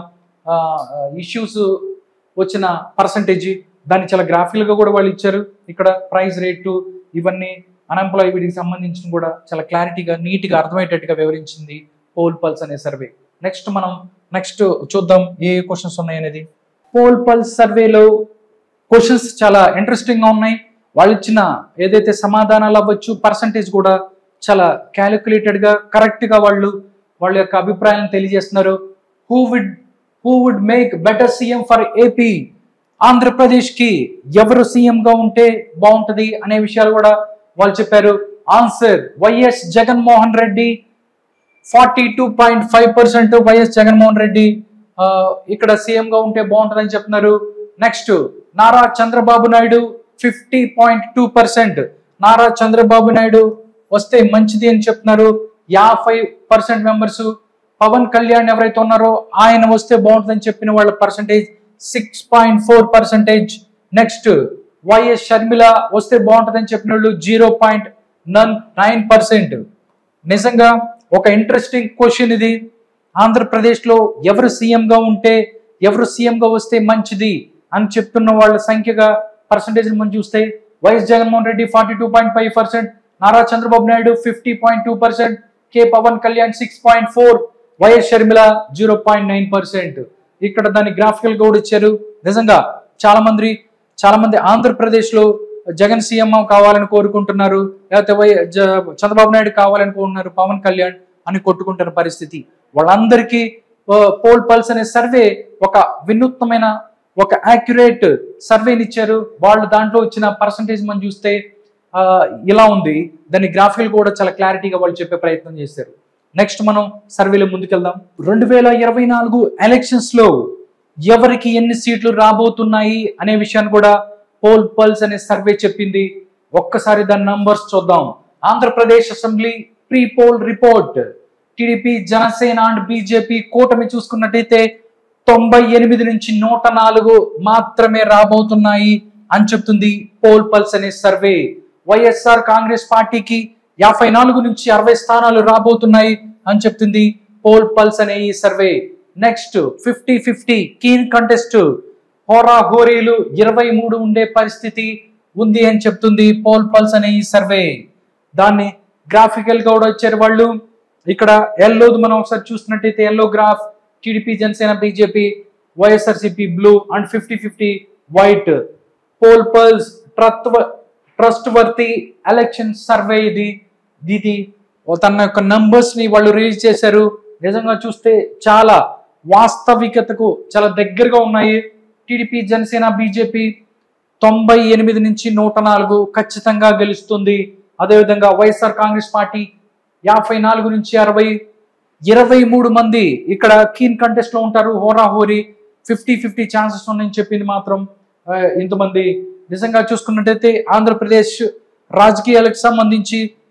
ఇష్యూస్ వచ్చిన పర్సంటేజ్ దాన్ని చాలా గ్రాఫికల్గా కూడా వాళ్ళు ఇచ్చారు ఇక్కడ ప్రైస్ రేటు ఇవన్నీ అన్ఎంప్లాయ్ వీటికి సంబంధించిన కూడా చాలా క్లారిటీగా నీట్గా అర్థమయ్యేటట్టుగా వివరించింది పోల్ పల్స్ అనే సర్వే నెక్స్ట్ మనం నెక్స్ట్ చూద్దాం ఏ క్వశ్చన్స్ ఉన్నాయి అనేది పోల్ పల్స్ సర్వేలో క్వశ్చన్స్ చాలా ఇంట్రెస్టింగ్ గా ఉన్నాయి వాళ్ళు ఇచ్చిన ఏదైతే సమాధానాలు అవ్వచ్చు పర్సంటేజ్ కూడా చాలా క్యాలిక్యులేటెడ్ గా కరెక్ట్ గా వాళ్ళు వాళ్ళ యొక్క అభిప్రాయాలను తెలియజేస్తున్నారు who would who would make better CM for AP Andhra Pradesh కి ఎవరు సీఎం గా ఉంటే బాగుంటది అనే విషయాలు కూడా వాళ్ళు చెప్పారు answer YS Jaganmohan Reddy forty two point five percent YS Jaganmohan Reddy ఆ, ఇక్కడ సీఎం గా ఉంటే బాగుంటుందని చెప్తున్నారు next Nara Chandrababu Naidu fifty point two percent Nara Chandrababu Naidu వస్తే మంచిది అని చెప్తున్నారు యాభై పర్సెంట్ మెంబర్స్ పవన్ కళ్యాణ్ ఎవరైతే ఉన్నారో ఆయన వస్తే బాగుంటుందని చెప్పిన వాళ్ళ percentage six point four percentage next YS Sharmila వస్తే బాగుంటుందని చెప్పిన వాళ్ళు జీరో పాయింట్ నన్ నైన్ పర్సెంట్ నిజంగా ఒక ఇంట్రెస్టింగ్ క్వశ్చన్ ఇది ఆంధ్రప్రదేశ్లో ఎవరు సీఎం గా ఉంటే ఎవరు సీఎం గా వస్తే మంచిది అని చెప్తున్న వాళ్ళ సంఖ్యగా పర్సంటేజ్ మనం చూస్తే YS Jaganmohan Reddy forty two point five percent Nara Chandrababu Naidu fifty point two percent K Pawan Kalyan six point four YS Sharmila zero point nine percent ఇక్కడ దాన్ని గ్రాఫికల్ గా కూడా ఇచ్చారు నిజంగా చాలా మంది చాలా మంది ఆంధ్రప్రదేశ్ లో జగన్ సీఎం కావాలని కోరుకుంటున్నారు లేకపోతే వై జ- చంద్రబాబు నాయుడు కావాలని కోరుకుంటున్నారు పవన్ కళ్యాణ్ అని కొట్టుకుంటున్న పరిస్థితి వాళ్ళందరికీ పోల్ పల్స్ అనే సర్వే ఒక వినూత్నమైన ఒక యాక్యురేట్ సర్వేని ఇచ్చారు వాళ్ళు దాంట్లో ఇచ్చిన పర్సంటేజ్ మనం చూస్తే ఆ, ఇలా ఉంది దాని గ్రాఫికల్ కూడా చాలా క్లారిటీగా వాళ్ళు చెప్పే ప్రయత్నం చేశారు నెక్స్ట్ మనం సర్వేలో ముందుకెళ్దాం రెండు వేల ఇరవై నాలుగు ఎలక్షన్స్ లో ఎవరికి ఎన్ని సీట్లు రాబోతున్నాయి అనే విషయాన్ని కూడా పోల్ పల్స్ అనే సర్వే చెప్పింది ఒక్కసారి దాని నంబర్స్ చూద్దాం Andhra Pradesh assembly pre poll report TDP Janasena and BJP కూటమి చూసుకున్నట్టయితే తొంభై ఎనిమిది నుంచి నూట నాలుగు మాత్రమే రాబోతున్నాయి అని చెప్తుంది పోల్ పల్స్ అనే సర్వే వైఎస్ఆర్ కాంగ్రెస్ పార్టీకి యాభై నాలుగు నుంచి అరవై స్థానాలు రాబోతున్నాయి అని చెప్తుంది పోల్ పల్స్ అనే ఈ survey next fifty fifty keen contest హోరా హోరీలు ఇరవై మూడు ఉండే పరిస్థితి ఉంది అని చెప్తుంది పోల్ పల్స్ అనే ఈ సర్వే దాన్ని గ్రాఫికల్ గా కూడా వచ్చారు వాళ్ళు ఇక్కడ ఎల్లోది మనం ఒకసారి చూసినట్టయితే yellow graph TDP Janasena BJP YSRCP blue and fifty fifty white Poll Pulse trust trustworthy election survey ఇది ఇది తన యొక్క నంబర్స్ ని వాళ్ళు రిలీజ్ చేశారు నిజంగా చూస్తే చాలా వాస్తవికతకు చాలా దగ్గరగా ఉన్నాయి టీడీపీ జనసేన బీజేపీ తొంభై ఎనిమిది నుంచి నూట నాలుగు ఖచ్చితంగా గెలుస్తుంది అదేవిధంగా వైఎస్ఆర్ కాంగ్రెస్ పార్టీ యాభై నాలుగు నుంచి అరవై ఇరవై మూడు మంది ఇక్కడ కీన్ కంటెస్ట్ లో ఉంటారు హోరా హోరీ ఫిఫ్టీ ఫిఫ్టీ ఛాన్సెస్ ఉన్నాయని చెప్పింది మాత్రం ఆ, ఇంతమంది నిజంగా చూసుకున్నట్టయితే ఆంధ్రప్రదేశ్ రాజకీయాలకు సంబంధించి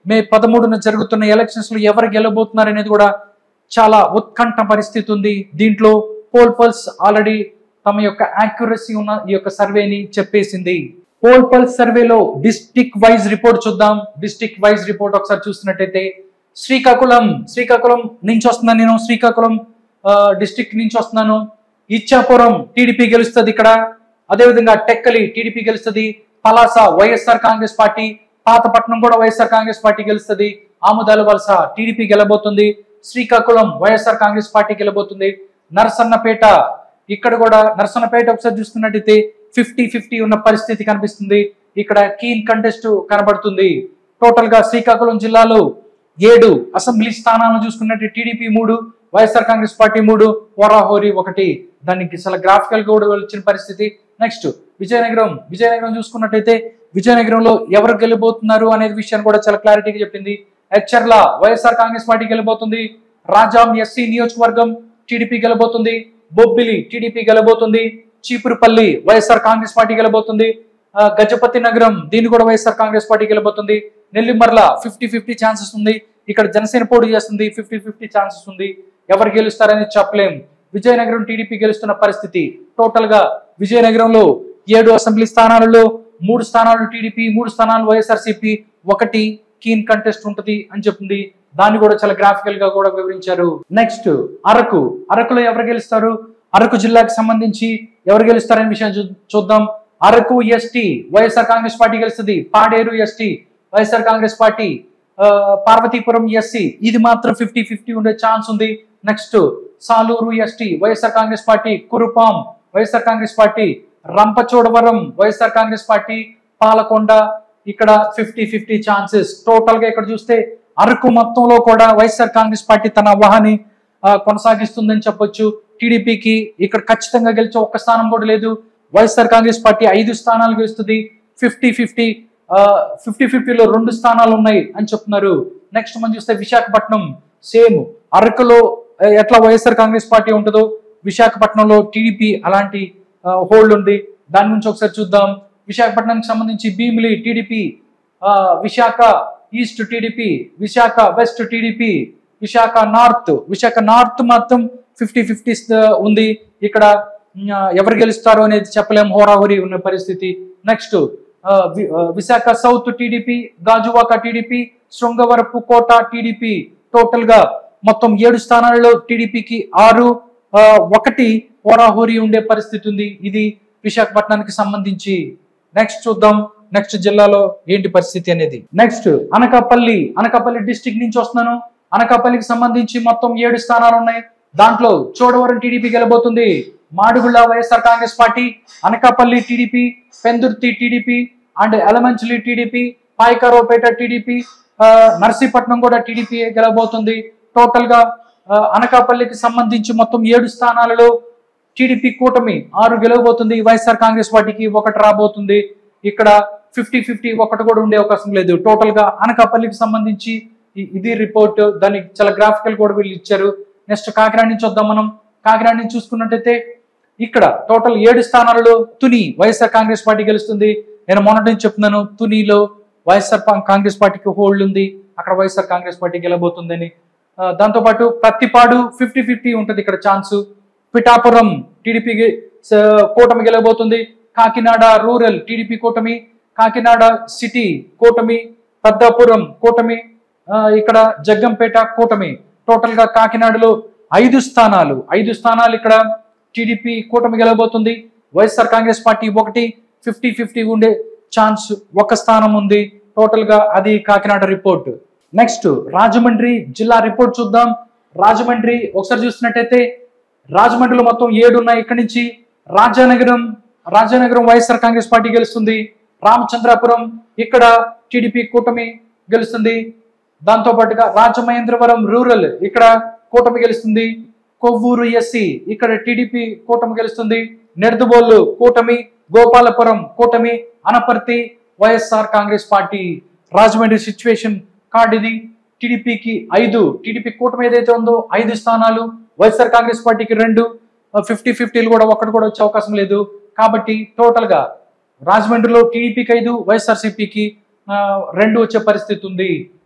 మే పదమూడున జరుగుతున్న ఎలక్షన్స్ లో ఎవరు గెలబోతున్నారు అనేది కూడా చాలా ఉత్కంఠ పరిస్థితి ఉంది దీంట్లో పోల్ పల్స్ ఆల్రెడీ తమ యొక్క యాక్యురసీ ఉన్న ఈ యొక్క సర్వేని చెప్పేసింది పోల్ పల్స్ సర్వేలో డిస్టిక్ వైజ్ రిపోర్ట్ చూద్దాం డిస్టిక్ వైజ్ రిపోర్ట్ ఒకసారి చూస్తున్నట్టయితే శ్రీకాకుళం శ్రీకాకుళం నుంచి వస్తున్నాను నేను శ్రీకాకుళం డిస్టిక్ నుంచి వస్తున్నాను ఇచ్చాపురం టీడీపీ గెలుస్తుంది ఇక్కడ అదేవిధంగా టెక్కలి టీడీపీ గెలుస్తుంది పలాస వైఎస్ఆర్ కాంగ్రెస్ పార్టీ పాతపట్నం కూడా వైఎస్ఆర్ కాంగ్రెస్ పార్టీ గెలుస్తుంది ఆముదాల వలస టీడీపీ గెలబోతుంది శ్రీకాకుళం వైఎస్ఆర్ కాంగ్రెస్ పార్టీ గెలబోతుంది నరసన్నపేట ఇక్కడ కూడా నరసన్నపేట ఒకసారి చూస్తున్నట్టయితే ఫిఫ్టీ ఫిఫ్టీ ఉన్న పరిస్థితి కనిపిస్తుంది ఇక్కడ కీన్ కంటెస్ట్ కనబడుతుంది టోటల్ గా శ్రీకాకుళం జిల్లాలో ఏడు అసెంబ్లీ స్థానాలను చూసుకున్నట్టు టీడీపీ మూడు వైఎస్ఆర్ కాంగ్రెస్ పార్టీ మూడు ఓరాహోరీ ఒకటి దానికి చాలా గ్రాఫికల్ గా కూడా వచ్చిన పరిస్థితి నెక్స్ట్ విజయనగరం విజయనగరం చూసుకున్నట్టయితే విజయనగరంలో ఎవరు గెలిపోతున్నారు అనే విషయాన్ని కూడా చాలా క్లారిటీగా చెప్పింది హెచ్చర్ల వైఎస్ఆర్ కాంగ్రెస్ పార్టీ గెలబోతుంది రాజాం ఎస్సీ నియోజకవర్గం టీడీపీ గెలబోతుంది బొబ్బిలి టీడీపీ గెలబోతుంది చీపురుపల్లి వైఎస్ఆర్ కాంగ్రెస్ పార్టీ గెలబోతుంది ఆ, గజపతి నగరం దీన్ని కూడా వైఎస్ఆర్ కాంగ్రెస్ పార్టీ గెలబోతుంది నెల్లిమర్ల ఫిఫ్టీ ఫిఫ్టీ ఛాన్సెస్ ఉంది ఇక్కడ జనసేన పోటీ చేస్తుంది ఫిఫ్టీ ఫిఫ్టీ ఛాన్సెస్ ఉంది ఎవరు గెలుస్తారని చెప్పలేం విజయనగరం టీడీపీ గెలుస్తున్న పరిస్థితి టోటల్ గా విజయనగరంలో ఏడు అసెంబ్లీ స్థానాలలో మూడు స్థానాలు టీడీపీ మూడు స్థానాలు వైఎస్ఆర్సీపీ ఒకటి కీన్ కంటెస్ట్ ఉంటుంది అని చెప్తుంది దాన్ని కూడా చాలా గ్రాఫికల్ గా కూడా వివరించారు నెక్స్ట్ అరకు అరకులో ఎవరు గెలుస్తారు అరకు జిల్లాకు సంబంధించి ఎవరు గెలుస్తారనే విషయం చూ- చూద్దాం Araku ST YSR Congress party గెలుస్తుంది Paderu ST YSR Congress party ఆ, పార్వతీపురం ఎస్సీ ఇది మాత్రం ఫిఫ్టీ ఫిఫ్టీ ఉండే ఛాన్స్ ఉంది next Saluru ST YSR Congress party Kurupam YSR Congress party Rampachodavaram YSR Congress party Palakonda ఇక్కడ ఫిఫ్టీ ఫిఫ్టీ ఛాన్సెస్ టోటల్ గా ఇక్కడ చూస్తే అరకు మొత్తంలో కూడా వైఎస్ఆర్ కాంగ్రెస్ పార్టీ తన అవహాని ఆ, కొనసాగిస్తుందని చెప్పొచ్చు టీడీపీకి ఇక్కడ ఖచ్చితంగా గెలిచే ఒక్క స్థానం కూడా లేదు వైఎస్ఆర్ కాంగ్రెస్ పార్టీ ఐదు స్థానాలు గెలుస్తుంది ఫిఫ్టీ ఫిఫ్టీ ఫిఫ్టీ ఫిఫ్టీలో రెండు స్థానాలు ఉన్నాయి అని చెప్తున్నారు నెక్స్ట్ మనం చూస్తే విశాఖపట్నం సేమ్ అరకులో ఆ, ఎట్లా వైఎస్ఆర్ కాంగ్రెస్ పార్టీ ఉంటుందో విశాఖపట్నంలో టీడీపీ అలాంటి హోల్డ్ ఉంది దాని గురించి ఒకసారి చూద్దాం విశాఖపట్నానికి సంబంధించి Bheemili TDP Visakha east TDP Visakha west TDP Visakha north Visakha north మాత్రం ఫిఫ్టీ ఫిఫ్టీ ఉంది ఇక్కడ ఉమ్, ఆ, ఎవరు గెలుస్తారు అనేది చెప్పలేం హోరాహోరీ ఉన్న పరిస్థితి next Visakha south TDP Gajuwaka TDP Srungavarapukota TDP total గా మొత్తం ఏడు స్థానాలలో టీడీపీకి ఆరు ఆ, ఒకటి హోరాహోరీ ఉండే పరిస్థితి ఉంది ఇది విశాఖపట్నానికి సంబంధించి నెక్స్ట్ చూద్దాం నెక్స్ట్ జిల్లాలో ఏంటి పరిస్థితి అనేది నెక్స్ట్ అనకాపల్లి అనకాపల్లి డిస్టిక్ నుంచి వస్తున్నాను అనకాపల్లికి సంబంధించి మొత్తం ఏడు స్థానాలు ఉన్నాయి దాంట్లో చోడవరం టీడీపీ గెలబోతుంది Madugula YSR Congress party Anakapalli TDP Pendurthi TDP and Elamanchili TDP Payakaraopeta TDP Narsipatnam కూడా టీడీపీ గెలబోతుంది టోటల్ గా ఆ, అనకాపల్లికి సంబంధించి మొత్తం ఏడు స్థానాలలో టీడీపీ కూటమి ఆరు గెలవబోతుంది వైఎస్ఆర్ కాంగ్రెస్ పార్టీకి ఒకటి రాబోతుంది ఇక్కడ ఫిఫ్టీ ఫిఫ్టీ ఒకటి కూడా ఉండే అవకాశం లేదు టోటల్ గా అనకాపల్లికి సంబంధించి ఇ- ఇది రిపోర్ట్ దానికి చాలా గ్రాఫికల్ కూడా వీళ్ళు ఇచ్చారు నెక్స్ట్ కాకినాడ నుంచి వద్దాం మనం కాకినాడ నుంచి చూసుకున్నట్టయితే ఇక్కడ టోటల్ ఏడు స్థానాలలో తుని వైఎస్ఆర్ కాంగ్రెస్ పార్టీ గెలుస్తుంది నేను మొన్నటి నుంచి చెప్తున్నాను తునిలో వైఎస్ఆర్ పా- కాంగ్రెస్ పార్టీకి హోల్డ్ ఉంది అక్కడ వైఎస్ఆర్ కాంగ్రెస్ పార్టీ గెలబోతుందని ఆ, దాంతోపాటు ప్రత్తిపాడు ఫిఫ్టీ ఫిఫ్టీ ఉంటుంది ఇక్కడ ఛాన్స్ పిఠాపురం టీడీపీకి కూటమి గెలబోతుంది కాకినాడ రూరల్ టీడీపీ కూటమి కాకినాడ సిటీ కూటమి పెద్దాపురం కూటమి ఆ, ఇక్కడ జగ్గంపేట కూటమి టోటల్ గా కాకినాడలో ఐదు స్థానాలు ఐదు స్థానాలు ఇక్కడ టీడీపీ కూటమి గెలబోతుంది వైఎస్ఆర్ కాంగ్రెస్ పార్టీ ఒకటి ఫిఫ్టీ ఫిఫ్టీ ఉండే ఛాన్స్ ఒక స్థానం ఉంది టోటల్ గా అది కాకినాడ రిపోర్ట్ నెక్స్ట్ రాజమండ్రి జిల్లా రిపోర్ట్ చూద్దాం రాజమండ్రి ఒకసారి చూసినట్టయితే రాజమండ్రిలో మొత్తం ఏడు ఉన్నాయి ఇక్కడి నుంచి రాజానగరం రాజానగరం వైఎస్ఆర్ కాంగ్రెస్ పార్టీ గెలుస్తుంది రామచంద్రాపురం ఇక్కడ టీడీపీ కూటమి గెలుస్తుంది దాంతో పాటుగా రాజమహేంద్రవరం రూరల్ ఇక్కడ కూటమి గెలుస్తుంది కొవ్వూరు ఎస్సీ ఇక్కడ టీడీపీ కూటమి గెలుస్తుంది నెర్దుబోళ్ళు కూటమి గోపాలపురం కూటమి Anaparthi YSR Congress party Rajahmundry situation card ఇది టీడీపీకి ఐదు టీడీపీ కూటమి ఏదైతే ఉందో ఐదు స్థానాలు వైఎస్ఆర్ కాంగ్రెస్ పార్టీకి రెండు ఫిఫ్టీ ఫిఫ్టీలు కూడా ఒక్కటి కూడా వచ్చే అవకాశం లేదు కాబట్టి టోటల్ గా రాజమండ్రిలో టీడీపీకి ఐదు వైఎస్ఆర్సీపీకి రెండు వచ్చే పరిస్థితి ఉంది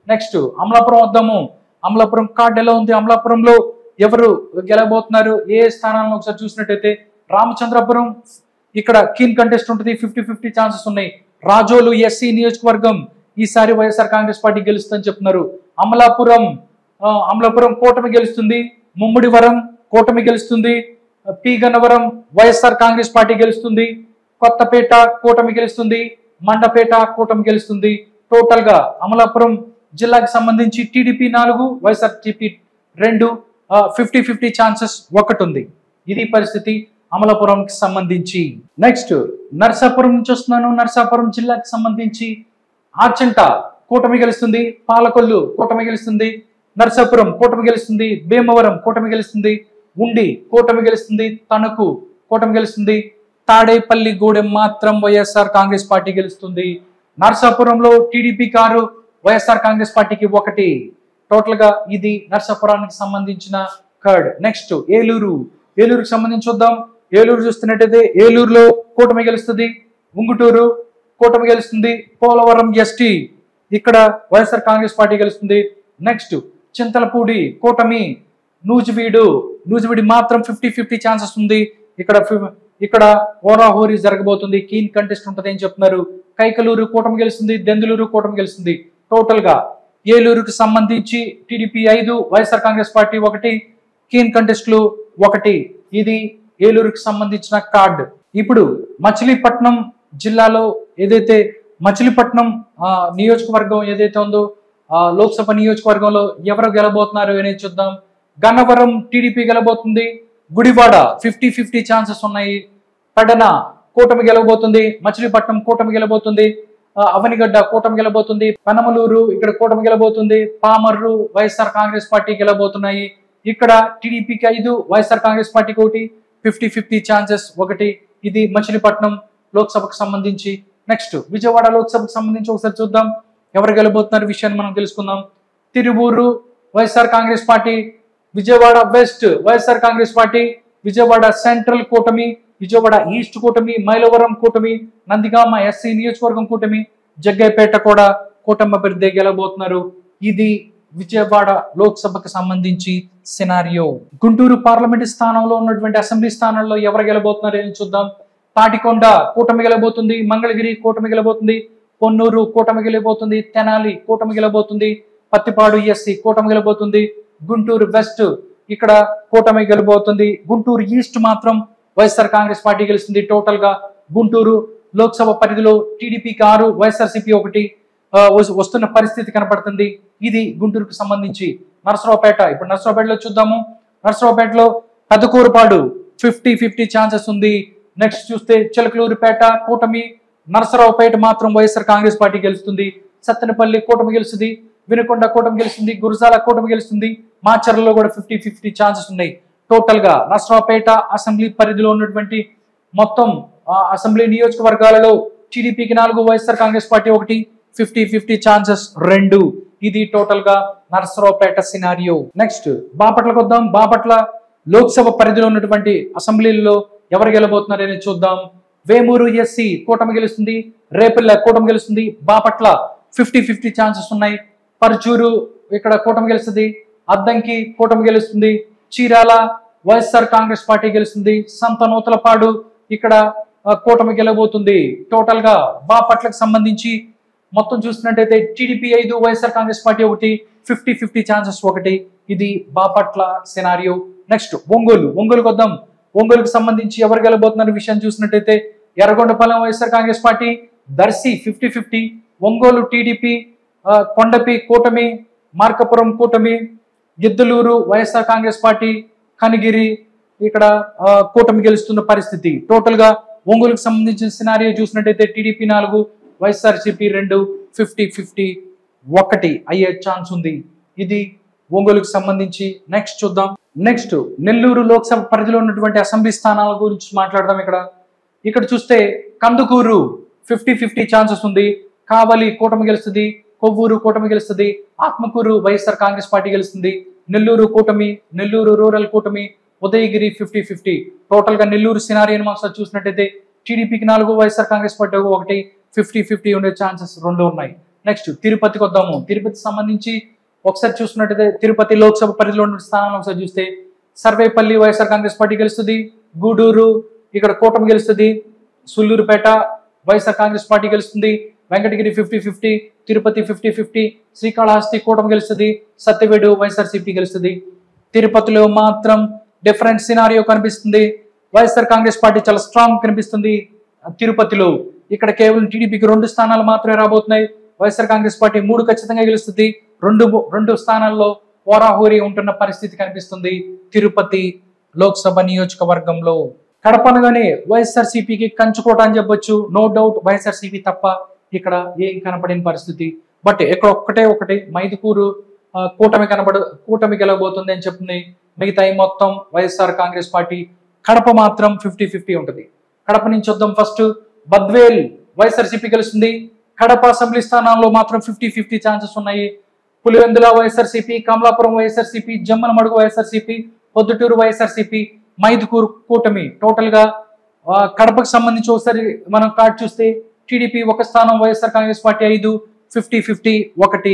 నెక్స్ట్ అమలాపురం వద్దాము అమలాపురం కార్డు ఎలా ఉంది అమలాపురంలో ఎవరు గెలబోతున్నారు ఏ స్థానాలను ఒకసారి చూసినట్టయితే రామచంద్రపురం ఇక్కడ కీన్ కంటెస్ట్ ఉంటుంది ఫిఫ్టీ ఫిఫ్టీ ఛాన్సెస్ ఉన్నాయి రాజోలు ఎస్సీ నియోజకవర్గం ఈసారి వైఎస్ఆర్ కాంగ్రెస్ పార్టీ గెలుస్తుందని చెప్తున్నారు అమలాపురం ఆ, అమలాపురం కూటమి గెలుస్తుంది ముమ్మిడివరం కూటమి గెలుస్తుంది P Gannavaram YSR Congress party గెలుస్తుంది కొత్తపేట కూటమి గెలుస్తుంది మండపేట కూటమి గెలుస్తుంది టోటల్ గా అమలాపురం జిల్లాకి సంబంధించి టీడీపీ నాలుగు వైఎస్ఆర్టీపీ రెండు ఫిఫ్టీ ఫిఫ్టీ ఛాన్సెస్ ఒకటి ఉంది ఇది పరిస్థితి అమలాపురంకి సంబంధించి నెక్స్ట్ నర్సాపురం నుంచి వస్తున్నాను నర్సాపురం జిల్లాకి సంబంధించి ఆచంట కూటమి గెలుస్తుంది పాలకొల్లు కూటమి గెలుస్తుంది నర్సాపురం కూటమి గెలుస్తుంది భీమవరం కూటమి గెలుస్తుంది ఉండి కూటమి గెలుస్తుంది తణుకు కూటమి గెలుస్తుంది తాడేపల్లి గూడెం మాత్రం వైఎస్ఆర్ కాంగ్రెస్ పార్టీ గెలుస్తుంది నర్సాపురంలో టీడీపీ కారు వైఎస్ఆర్ కాంగ్రెస్ పార్టీకి ఒకటి టోటల్ గా ఇది నర్సాపురానికి సంబంధించిన కార్డ్ నెక్స్ట్ ఏలూరు ఏలూరుకి సంబంధించి చూద్దాం ఏలూరు చూస్తున్నట్టయితే ఏలూరులో కూటమి గెలుస్తుంది ఉంగుటూరు కూటమి గెలుస్తుంది పోలవరం ఎస్టీ ఇక్కడ వైఎస్ఆర్ కాంగ్రెస్ పార్టీ గెలుస్తుంది నెక్స్ట్ చింతలపూడి కూటమి నూజివీడు నూజివీడి మాత్రం ఫిఫ్టీ ఫిఫ్టీ ఛాన్సెస్ ఉంది ఇక్కడ ఫి- ఇక్కడ ఓరాహోరీ జరగబోతుంది కీన్ కంటెస్ట్ ఉంటుంది అని చెప్తున్నారు కైకలూరు కూటమి గెలుస్తుంది దెందులూరు కూటమి గెలుస్తుంది టోటల్ గా ఏలూరుకు సంబంధించి టీడీపీ ఐదు వైఎస్ఆర్ కాంగ్రెస్ పార్టీ ఒకటి కీన్ కంటెస్ట్లు ఒకటి ఇది ఏలూరుకు సంబంధించిన కార్డ్ ఇప్పుడు మచిలీపట్నం జిల్లాలో ఏదైతే మచిలీపట్నం ఆ, నియోజకవర్గం ఏదైతే ఉందో ఆ, లోక్సభ నియోజకవర్గంలో ఎవరు గెలబోతున్నారు అనేది చూద్దాం గన్నవరం టీడీపీ గెలబోతుంది గుడివాడ ఫిఫ్టీ ఫిఫ్టీ ఛాన్సెస్ ఉన్నాయి పెడన కూటమి గెలవబోతుంది మచిలీపట్నం కూటమి గెలబోతుంది ఆ, అవనిగడ్డ కూటమి గెలబోతుంది పెనమలూరు ఇక్కడ కూటమి గెలబోతుంది పామర్రు వైఎస్ఆర్ కాంగ్రెస్ పార్టీ గెలబోతున్నాయి ఇక్కడ టీడీపీకి ఐదు వైఎస్ఆర్ కాంగ్రెస్ పార్టీకి ఒకటి ఫిఫ్టీ ఫిఫ్టీ ఛాన్సెస్ ఒకటి ఇది మచిలీపట్నం లోక్సభకు సంబంధించి నెక్స్ట్ విజయవాడ లోక్సభకు సంబంధించి ఒకసారి చూద్దాం ఎవరు గెలబోతున్నారు విషయాన్ని మనం తెలుసుకుందాం Tiruvuru YSR Congress party Vijayawada west YSR Congress party Vijayawada central కూటమి విజయవాడ ఈస్ట్ కూటమి మైలవరం కూటమి నందిగామ ఎస్సీ నియోజకవర్గం కూటమి జగ్గైపేట కూడా కూటమి అభ్యర్థి గెలబోతున్నారు ఇది విజయవాడ లోక్సభకు సంబంధించి సినారియో గుంటూరు పార్లమెంట్ స్థానంలో ఉన్నటువంటి అసెంబ్లీ స్థానాల్లో ఎవరు గెలబోతున్నారు అని చూద్దాం తాటికొండ కూటమి గెలబోతుంది మంగళగిరి కూటమి గెలబోతుంది పొన్నూరు కూటమి గెలబోతుంది తెనాలి కూటమి గెలబోతుంది పత్తిపాడు ఎస్సీ కూటమి గెలబోతుంది గుంటూరు వెస్ట్ ఇక్కడ కూటమి గెలబోతుంది గుంటూరు ఈస్ట్ మాత్రం వైఎస్ఆర్ కాంగ్రెస్ పార్టీ గెలుస్తుంది టోటల్ గా గుంటూరు లోక్సభ పరిధిలో టీడీపీకి ఆరు వైఎస్ఆర్సీపీ ఒకటి ఆ, వస్- వస్తున్న పరిస్థితి కనపడుతుంది ఇది గుంటూరుకు సంబంధించి నరసరావుపేట ఇప్పుడు నరసరావుపేటలో చూద్దాము నరసరావుపేటలో పెదకూరుపాడు ఫిఫ్టీ ఫిఫ్టీ ఛాన్సెస్ ఉంది నెక్స్ట్ చూస్తే చిలకలూరుపేట కూటమి నరసరావుపేట మాత్రం వైఎస్ఆర్ కాంగ్రెస్ పార్టీ గెలుస్తుంది సత్తెనపల్లి కూటమి గెలుస్తుంది వినుకొండ కూటమి గెలుస్తుంది గురజాల కూటమి గెలుస్తుంది మాచర్లలో కూడా ఫిఫ్టీ ఫిఫ్టీ ఛాన్సెస్ ఉన్నాయి టోటల్ గా నరసరావుపేట అసెంబ్లీ పరిధిలో ఉన్నటువంటి మొత్తం ఆ, అసెంబ్లీ నియోజకవర్గాలలో టీడీపీకి నాలుగు వైఎస్ఆర్ కాంగ్రెస్ పార్టీ ఒకటి ఫిఫ్టీ ఫిఫ్టీ ఛాన్సెస్ రెండు ఇది టోటల్ గా నరసరావుపేట సినారియో నెక్స్ట్ బాపట్లకు వద్దాం బాపట్ల లోక్సభ పరిధిలో ఉన్నటువంటి అసెంబ్లీలలో ఎవరు గెలబోతున్నారు అనేది చూద్దాం వేమూరు ఎస్సీ కూటమి గెలుస్తుంది రేపల్లె కూటమి గెలుస్తుంది బాపట్ల ఫిఫ్టీ ఫిఫ్టీ ఛాన్సెస్ ఉన్నాయి పరుచూరు ఇక్కడ కూటమి గెలుస్తుంది అద్దంకి కూటమి గెలుస్తుంది చీరాల వైఎస్ఆర్ కాంగ్రెస్ పార్టీ గెలుస్తుంది సంత నూతలపాడు ఇక్కడ ఆ, కూటమి గెలబోతుంది టోటల్ గా బాపట్లకు సంబంధించి మొత్తం చూసినట్టయితే టీడీపీ ఐదు వైఎస్ఆర్ కాంగ్రెస్ పార్టీ ఒకటి ఫిఫ్టీ ఫిఫ్టీ ఛాన్సెస్ ఒకటి ఇది బాపట్ల సినారియో నెక్స్ట్ ఒంగోలు ఒంగోలుకి వద్దాం ఒంగోలుకు సంబంధించి ఎవరు గెలబోతున్నారు విషయం చూసినట్టయితే Yerragondapalem YSR Congress party Darsi fifty fifty Ongole TDP ఆ, కొండపి కూటమి మార్కపురం కూటమి గిద్దలూరు వైఎస్ఆర్ కాంగ్రెస్ పార్టీ కనిగిరి ఇక్కడ ఆ, కూటమి గెలుస్తున్న పరిస్థితి టోటల్ గా ఒంగోలుకు సంబంధించిన సినారియో చూసినట్టయితే టీడీపీ నాలుగు వైఎస్ఆర్సీపీ రెండు ఫిఫ్టీ ఫిఫ్టీ ఒకటి అయ్యే ఛాన్స్ ఉంది ఇది ఒంగోలుకు సంబంధించి నెక్స్ట్ చూద్దాం నెక్స్ట్ నెల్లూరు లోక్సభ పరిధిలో ఉన్నటువంటి అసెంబ్లీ స్థానాల గురించి మాట్లాడదాం ఇక్కడ ఇక్కడ చూస్తే కందుకూరు ఫిఫ్టీ ఫిఫ్టీ ఛాన్సెస్ ఉంది కావలి కూటమి గెలుస్తుంది కొవ్వూరు కూటమి గెలుస్తుంది ఆత్మకూరు వైఎస్ఆర్ కాంగ్రెస్ పార్టీ గెలుస్తుంది నెల్లూరు కూటమి నెల్లూరు రూరల్ కూటమి ఉదయగిరి ఫిఫ్టీ ఫిఫ్టీ టోటల్ గా నెల్లూరు సినారియోని మనం చూసినట్టయితే టీడీపీకి నాలుగు వైఎస్ఆర్ కాంగ్రెస్ పార్టీ ఒకటి ఫిఫ్టీ ఫిఫ్టీ ఉండే ఛాన్సెస్ రెండు ఉన్నాయి నెక్స్ట్ తిరుపతికి వద్దాము తిరుపతి సంబంధించి ఒకసారి చూసుకున్నట్టయితే తిరుపతి లోక్సభ పరిధిలో ఉన్న స్థానాలను ఒకసారి చూస్తే సర్వేపల్లి వైఎస్ఆర్ కాంగ్రెస్ పార్టీ గెలుస్తుంది గూడూరు ఇక్కడ కూటమి గెలుస్తుంది సుల్లూరుపేట వైఎస్ఆర్ కాంగ్రెస్ పార్టీ గెలుస్తుంది Venkatagiri fifty fifty Tirupati fifty fifty Srikalahasti కూటమి గెలుస్తుంది సత్యవేడు వైఎస్ఆర్సీపీ గెలుస్తుంది తిరుపతిలో మాత్రం డిఫరెంట్ సినారియో కనిపిస్తుంది వైఎస్ఆర్ కాంగ్రెస్ పార్టీ చాలా స్ట్రాంగ్ కనిపిస్తుంది తిరుపతిలో ఇక్కడ కేవలం టీడీపీకి రెండు స్థానాలు మాత్రమే రాబోతున్నాయి వైఎస్ఆర్ కాంగ్రెస్ పార్టీ మూడు ఖచ్చితంగా గెలుస్తుంది రెండు రెండు స్థానాల్లో హోరాహోరీ ఉంటున్న పరిస్థితి కనిపిస్తుంది తిరుపతి లోక్సభ నియోజకవర్గంలో కడప అనగానే వైఎస్ఆర్సీపీకి కంచుకోట అని చెప్పొచ్చు నో డౌట్ వైఎస్ఆర్సీపీ తప్ప ఇక్కడ ఏం కనపడిన పరిస్థితి బట్ ఇక్కడ ఒక్కటే ఒకటి మైదుకూరు ఆ, కూటమి కనబడు కూటమి గెలవబోతుంది అని చెప్తుంది మిగతా ఈ మొత్తం వైఎస్ఆర్ కాంగ్రెస్ పార్టీ కడప మాత్రం ఫిఫ్టీ ఫిఫ్టీ ఉంటుంది కడప నుంచి వద్దాం ఫస్ట్ బద్వేల్ వైఎస్ఆర్సీపీ గెలుస్తుంది కడప అసెంబ్లీ స్థానాల్లో మాత్రం ఫిఫ్టీ ఫిఫ్టీ ఛాన్సెస్ ఉన్నాయి పులివెందుల వైఎస్ఆర్సీపీ కమలాపురం వైఎస్ఆర్సీపీ జమ్మలమడుగు వైఎస్ఆర్సీపీ పొద్దుటూరు వైఎస్ఆర్సీపీ మైదుకూరు కూటమి టోటల్ గా ఆ, కడపకు సంబంధించి ఒకసారి మనం కార్డ్ చూస్తే టీడీపీ ఒక స్థానం వైఎస్ఆర్ కాంగ్రెస్ పార్టీ ఐదు ఫిఫ్టీ ఫిఫ్టీ ఒకటి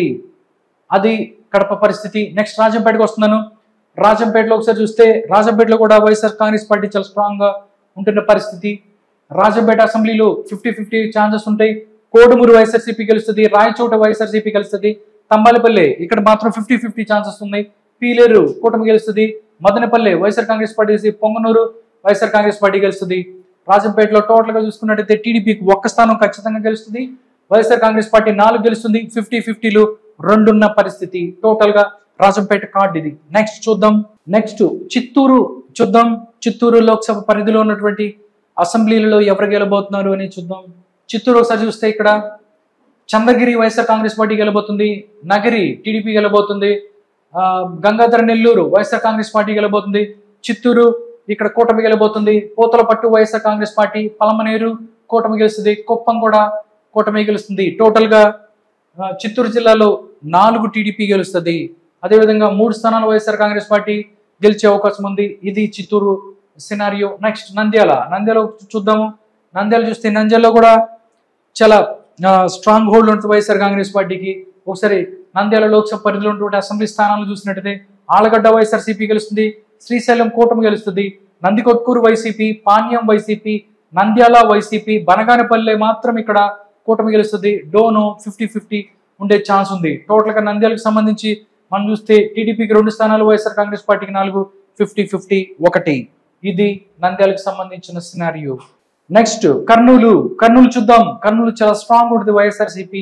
అది కడప పరిస్థితి నెక్స్ట్ రాజంపేటకు వస్తున్నాను రాజంపేటలో ఒకసారి చూస్తే రాజంపేటలో కూడా వైఎస్ఆర్ కాంగ్రెస్ పార్టీ చాలా స్ట్రాంగ్ గా ఉంటున్న పరిస్థితి రాజంపేట అసెంబ్లీలో ఫిఫ్టీ ఫిఫ్టీ ఛాన్సెస్ ఉంటాయి కోడుమూరు వైఎస్ఆర్సీపీ గెలుస్తుంది రాయచోట వైఎస్ఆర్సీపీ గెలుస్తుంది తంబాలపల్లి ఇక్కడ మాత్రం ఫిఫ్టీ ఫిఫ్టీ ఛాన్సెస్ ఉన్నాయి పీలేరు కూటమి గెలుస్తుంది మదనపల్లి వైఎస్ఆర్ కాంగ్రెస్ పార్టీ గెలిచి పొంగనూరు వైఎస్ఆర్ కాంగ్రెస్ పార్టీ గెలుస్తుంది రాజంపేటలో టోటల్ గా చూసుకున్నట్టయితే టీడీపీకి ఒక్క స్థానం ఖచ్చితంగా గెలుస్తుంది వైఎస్ఆర్ కాంగ్రెస్ పార్టీ నాలుగు గెలుస్తుంది ఫిఫ్టీ ఫిఫ్టీలు రెండున్న పరిస్థితి టోటల్ గా రాజంపేట కార్డ్ ఇది నెక్స్ట్ చూద్దాం నెక్స్ట్ చిత్తూరు చూద్దాం చిత్తూరు లోక్సభ పరిధిలో ఉన్నటువంటి అసెంబ్లీలలో ఎవరు గెలబోతున్నారు అని చూద్దాం చిత్తూరు ఒకసారి చూస్తే ఇక్కడ చంద్రగిరి వైఎస్ఆర్ కాంగ్రెస్ పార్టీ గెలబోతుంది నగరి టీడీపీ గెలబోతుంది ఆ, గంగాధర నెల్లూరు వైఎస్ఆర్ కాంగ్రెస్ పార్టీ గెలబోతుంది చిత్తూరు ఇక్కడ కూటమి గెలబోతుంది పోతలపట్టు వైఎస్ఆర్ కాంగ్రెస్ పార్టీ పలమనేరు కూటమి గెలుస్తుంది కుప్పం కూడా కూటమి గెలుస్తుంది టోటల్ గా ఆ, చిత్తూరు జిల్లాలో నాలుగు టీడీపీ గెలుస్తుంది అదేవిధంగా మూడు స్థానాలు వైఎస్ఆర్ కాంగ్రెస్ పార్టీ గెలిచే అవకాశం ఉంది ఇది చిత్తూరు సినారియో నెక్స్ట్ నంద్యాల నంద్యాల చూద్దాము నంద్యాల చూస్తే నంద్యాలలో కూడా చాలా స్ట్రాంగ్ హోల్డ్ ఉంటుంది వైఎస్ఆర్ కాంగ్రెస్ పార్టీకి ఒకసారి నంద్యాల లోక్సభ పరిధిలో ఉన్నటువంటి అసెంబ్లీ స్థానాలు చూసినట్టయితే ఆలగడ్డ వైఎస్ఆర్సీపీ గెలుస్తుంది శ్రీశైలం కూటమి గెలుస్తుంది Nandikotkur YCP Panyam YCP Nandyal YCP Banaganapalle మాత్రం ఇక్కడ కూటమి గెలుస్తుంది డోను ఫిఫ్టీ ఫిఫ్టీ ఉండే ఛాన్స్ ఉంది టోటల్ గా నంద్యాలకు సంబంధించి మనం చూస్తే టీడీపీకి రెండు స్థానాలు వైఎస్ఆర్ కాంగ్రెస్ పార్టీకి నాలుగు ఫిఫ్టీ ఫిఫ్టీ ఒకటి ఇది నంద్యాలకు సంబంధించిన సినారియో నెక్స్ట్ కర్నూలు కర్నూలు చూద్దాం కర్నూలు చాలా స్ట్రాంగ్ ఉంటుంది వైఎస్ఆర్సీపీ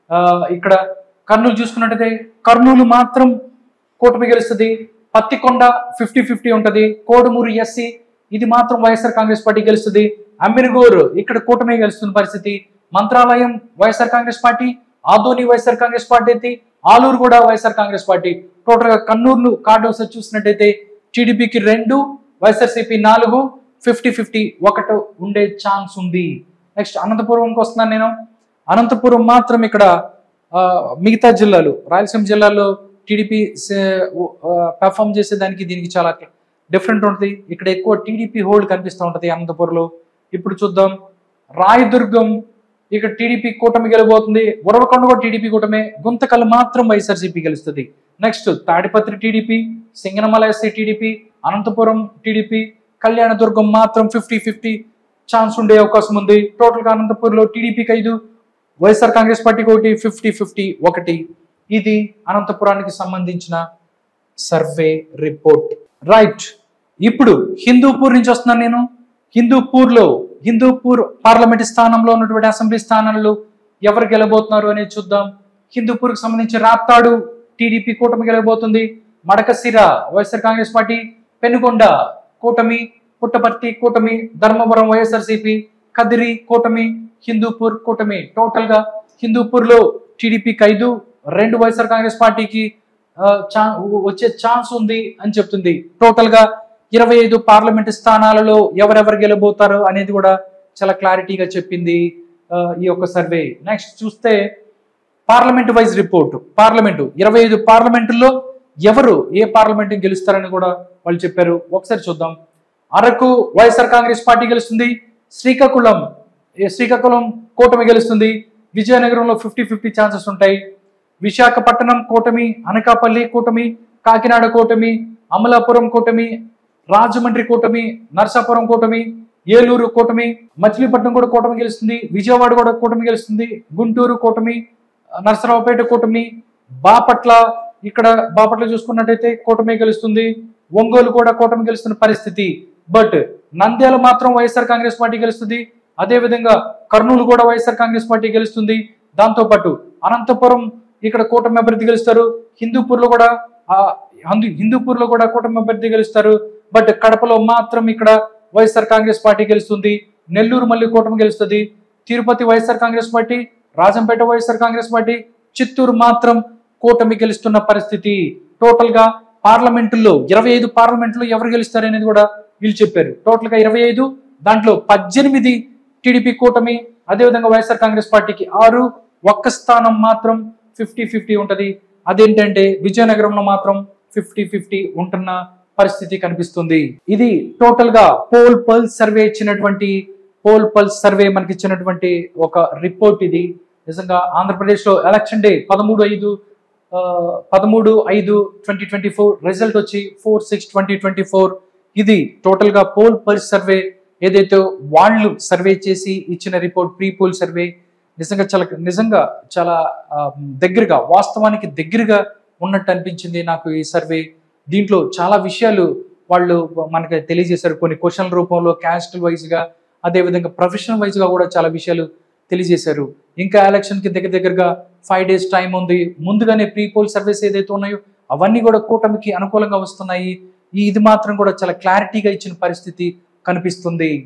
ఇక్కడ కర్నూలు చూసుకున్నట్టయితే కర్నూలు మాత్రం కూటమి గెలుస్తుంది పత్తికొండ ఫిఫ్టీ ఫిఫ్టీ ఉంటది కోడుమూరు ఎస్సీ ఇది మాత్రం వైఎస్ఆర్ కాంగ్రెస్ పార్టీ గెలుస్తుంది అమ్మినగూరు ఇక్కడ కూటమి గెలుస్తున్న పరిస్థితి Mantralayam YSR Congress party Adoni YSR Congress party అయితే ఆలూరు కూడా వైఎస్ఆర్ కాంగ్రెస్ పార్టీ టోటల్ గా కర్నూలు కార్డు ఒకసారి చూసినట్టయితే టీడీపీకి రెండు వైఎస్ఆర్సీపీ నాలుగు ఫిఫ్టీ ఫిఫ్టీ ఒకటి ఉండే ఛాన్స్ ఉంది నెక్స్ట్ అనంతపురంకి వస్తున్నాను నేను అనంతపురం మాత్రం ఇక్కడ ఆ, మిగతా జిల్లాలు రాయలసీమ జిల్లాలో టీడీపీ పెర్ఫామ్ చేసే దానికి దీనికి చాలా డిఫరెంట్ ఉంటుంది ఇక్కడ ఎక్కువ టీడీపీ హోల్డ్ కనిపిస్తూ ఉంటుంది అనంతపురంలో ఇప్పుడు చూద్దాం రాయదుర్గం ఇక్కడ టీడీపీ కూటమి గెలబోతుంది ఉరవకొండ కూడా టీడీపీ కూటమే గుంతకల్ మాత్రం వైఎస్ఆర్సీపీ గెలుస్తుంది next Tadipatri TDP Singanamala SC TDP Anantapur TDP Kalyandurg మాత్రం ఫిఫ్టీ ఫిఫ్టీ ఛాన్స్ ఉండే అవకాశం ఉంది టోటల్ గా అనంతపూర్లో టీడీపీకి ఐదు వైఎస్ఆర్ కాంగ్రెస్ పార్టీకి ఒకటి ఫిఫ్టీ ఫిఫ్టీ ఒకటి ఇది అనంతపురానికి సంబంధించిన సర్వే రిపోర్ట్ రైట్ ఇప్పుడు హిందూపూర్ నుంచి వస్తున్నాను నేను హిందూపూర్లో హిందూపూర్ పార్లమెంట్ స్థానంలో ఉన్నటువంటి అసెంబ్లీ స్థానాల్లో ఎవరు గెలబోతున్నారు అనేది చూద్దాం హిందూపూర్కి సంబంధించి రాప్తాడు టీడీపీ కూటమి గెలబోతుంది మడకసిర వైఎస్ఆర్ కాంగ్రెస్ పార్టీ పెనుగొండ కూటమి పుట్టపర్తి కూటమి ధర్మవరం వైఎస్ఆర్సీపీ కదిరి కూటమి హిందూపూర్ కూటమి టోటల్ గా హిందూపూర్ లో టీడీపీకి ఐదు రెండు వైఎస్ఆర్ కాంగ్రెస్ పార్టీకి ఆ, ఛా- వచ్చే ఛాన్స్ ఉంది అని చెప్తుంది టోటల్ గా ఇరవై ఐదు పార్లమెంట్ స్థానాలలో ఎవరెవరు గెలబోతారు అనేది కూడా చాలా క్లారిటీగా చెప్పింది ఆ, ఈ యొక్క సర్వే నెక్స్ట్ చూస్తే పార్లమెంట్ వైజ్ రిపోర్ట్ పార్లమెంటు ఇరవై ఐదు పార్లమెంటుల్లో ఎవరు ఏ పార్లమెంట్ గెలుస్తారని కూడా వాళ్ళు చెప్పారు ఒకసారి చూద్దాం అరకు వైఎస్ఆర్ కాంగ్రెస్ పార్టీ గెలుస్తుంది శ్రీకాకుళం ఏ శ్రీకాకుళం కూటమి గెలుస్తుంది విజయనగరంలో ఫిఫ్టీ ఫిఫ్టీ ఛాన్సెస్ ఉంటాయి విశాఖపట్నం కూటమి అనకాపల్లి కూటమి కాకినాడ కూటమి అమలాపురం కూటమి రాజమండ్రి కూటమి నర్సాపురం కూటమి ఏలూరు కూటమి మచిలీపట్నం కూడా కూటమి గెలుస్తుంది విజయవాడ కూడా కూటమి గెలుస్తుంది గుంటూరు కూటమి నరసరావుపేట కూటమి బాపట్ల ఇక్కడ బాపట్ల చూసుకున్నట్టయితే కూటమి గెలుస్తుంది ఒంగోలు కూడా కూటమి గెలుస్తున్న పరిస్థితి బట్ నంద్యాల మాత్రం వైఎస్ఆర్ కాంగ్రెస్ పార్టీ గెలుస్తుంది అదే విధంగా కర్నూలు కూడా వైఎస్ఆర్ కాంగ్రెస్ పార్టీ గెలుస్తుంది దాంతో పాటు అనంతపురం ఇక్కడ కూటమి అభ్యర్థి గెలుస్తారు హిందూపూర్లో కూడా ఆ, హిందూ హిందూపూర్లో కూడా కూటమి అభ్యర్థి గెలుస్తారు బట్ కడపలో మాత్రం ఇక్కడ వైఎస్ఆర్ కాంగ్రెస్ పార్టీ గెలుస్తుంది నెల్లూరు మళ్ళీ కూటమి గెలుస్తుంది Tirupati YSR Congress party Rajampet YSR Congress party Chittoor మాత్రం కూటమి గెలుస్తున్న పరిస్థితి టోటల్ గా పార్లమెంటుల్లో ఇరవై ఐదు పార్లమెంట్లో ఎవరు గెలుస్తారు అనేది కూడా వీళ్ళు చెప్పారు టోటల్ గా ఇరవై ఐదు దాంట్లో పద్దెనిమిది టీడీపీ కూటమి అదేవిధంగా వైఎస్ఆర్ కాంగ్రెస్ పార్టీకి ఆరు ఒక్క స్థానం మాత్రం ఫిఫ్టీ ఫిఫ్టీ ఉంటది అదేంటంటే విజయనగరంలో మాత్రం ఫిఫ్టీ ఫిఫ్టీ ఉంటున్న పరిస్థితి కనిపిస్తుంది ఇది టోటల్ గా పోల్ పల్స్ సర్వే ఇచ్చినటువంటి పోల్ పల్స్ సర్వే మనకి ఇచ్చినటువంటి ఒక రిపోర్ట్ ఇది నిజంగా ఆంధ్రప్రదేశ్ లో ఎలక్షన్ డే పదమూడు ఐదు ఆ, పదమూడు ఐదు ట్వంటీ ట్వంటీ ఫోర్ రిజల్ట్ వచ్చి four six twenty twenty four ఇది టోటల్ గా పోల్ పల్స్ సర్వే ఏదైతే వాళ్ళు సర్వే చేసి ఇచ్చిన రిపోర్ట్ ప్రీ పోల్ సర్వే నిజంగా చాలా నిజంగా చాలా ఆ, దగ్గరగా వాస్తవానికి దగ్గరగా ఉన్నట్టు అనిపించింది నాకు ఈ సర్వే దీంట్లో చాలా విషయాలు వాళ్ళు మనకి తెలియజేశారు కొన్ని క్వశ్చన్ల రూపంలో క్యాస్ట్ వైజ్ గా అదే విధంగా ప్రొఫెషనల్ వైజ్ గా కూడా చాలా విషయాలు తెలియజేశారు ఇంకా ఎలక్షన్ కి దగ్గర దగ్గరగా ఫైవ్ డేస్ టైం ఉంది ముందుగానే ప్రీ పోల్ సర్వీస్ ఏదైతే ఉన్నాయో అవన్నీ కూడా కూటమికి అనుకూలంగా వస్తున్నాయి ఈ ఇది మాత్రం కూడా చాలా క్లారిటీగా ఇచ్చిన పరిస్థితి కనిపిస్తుంది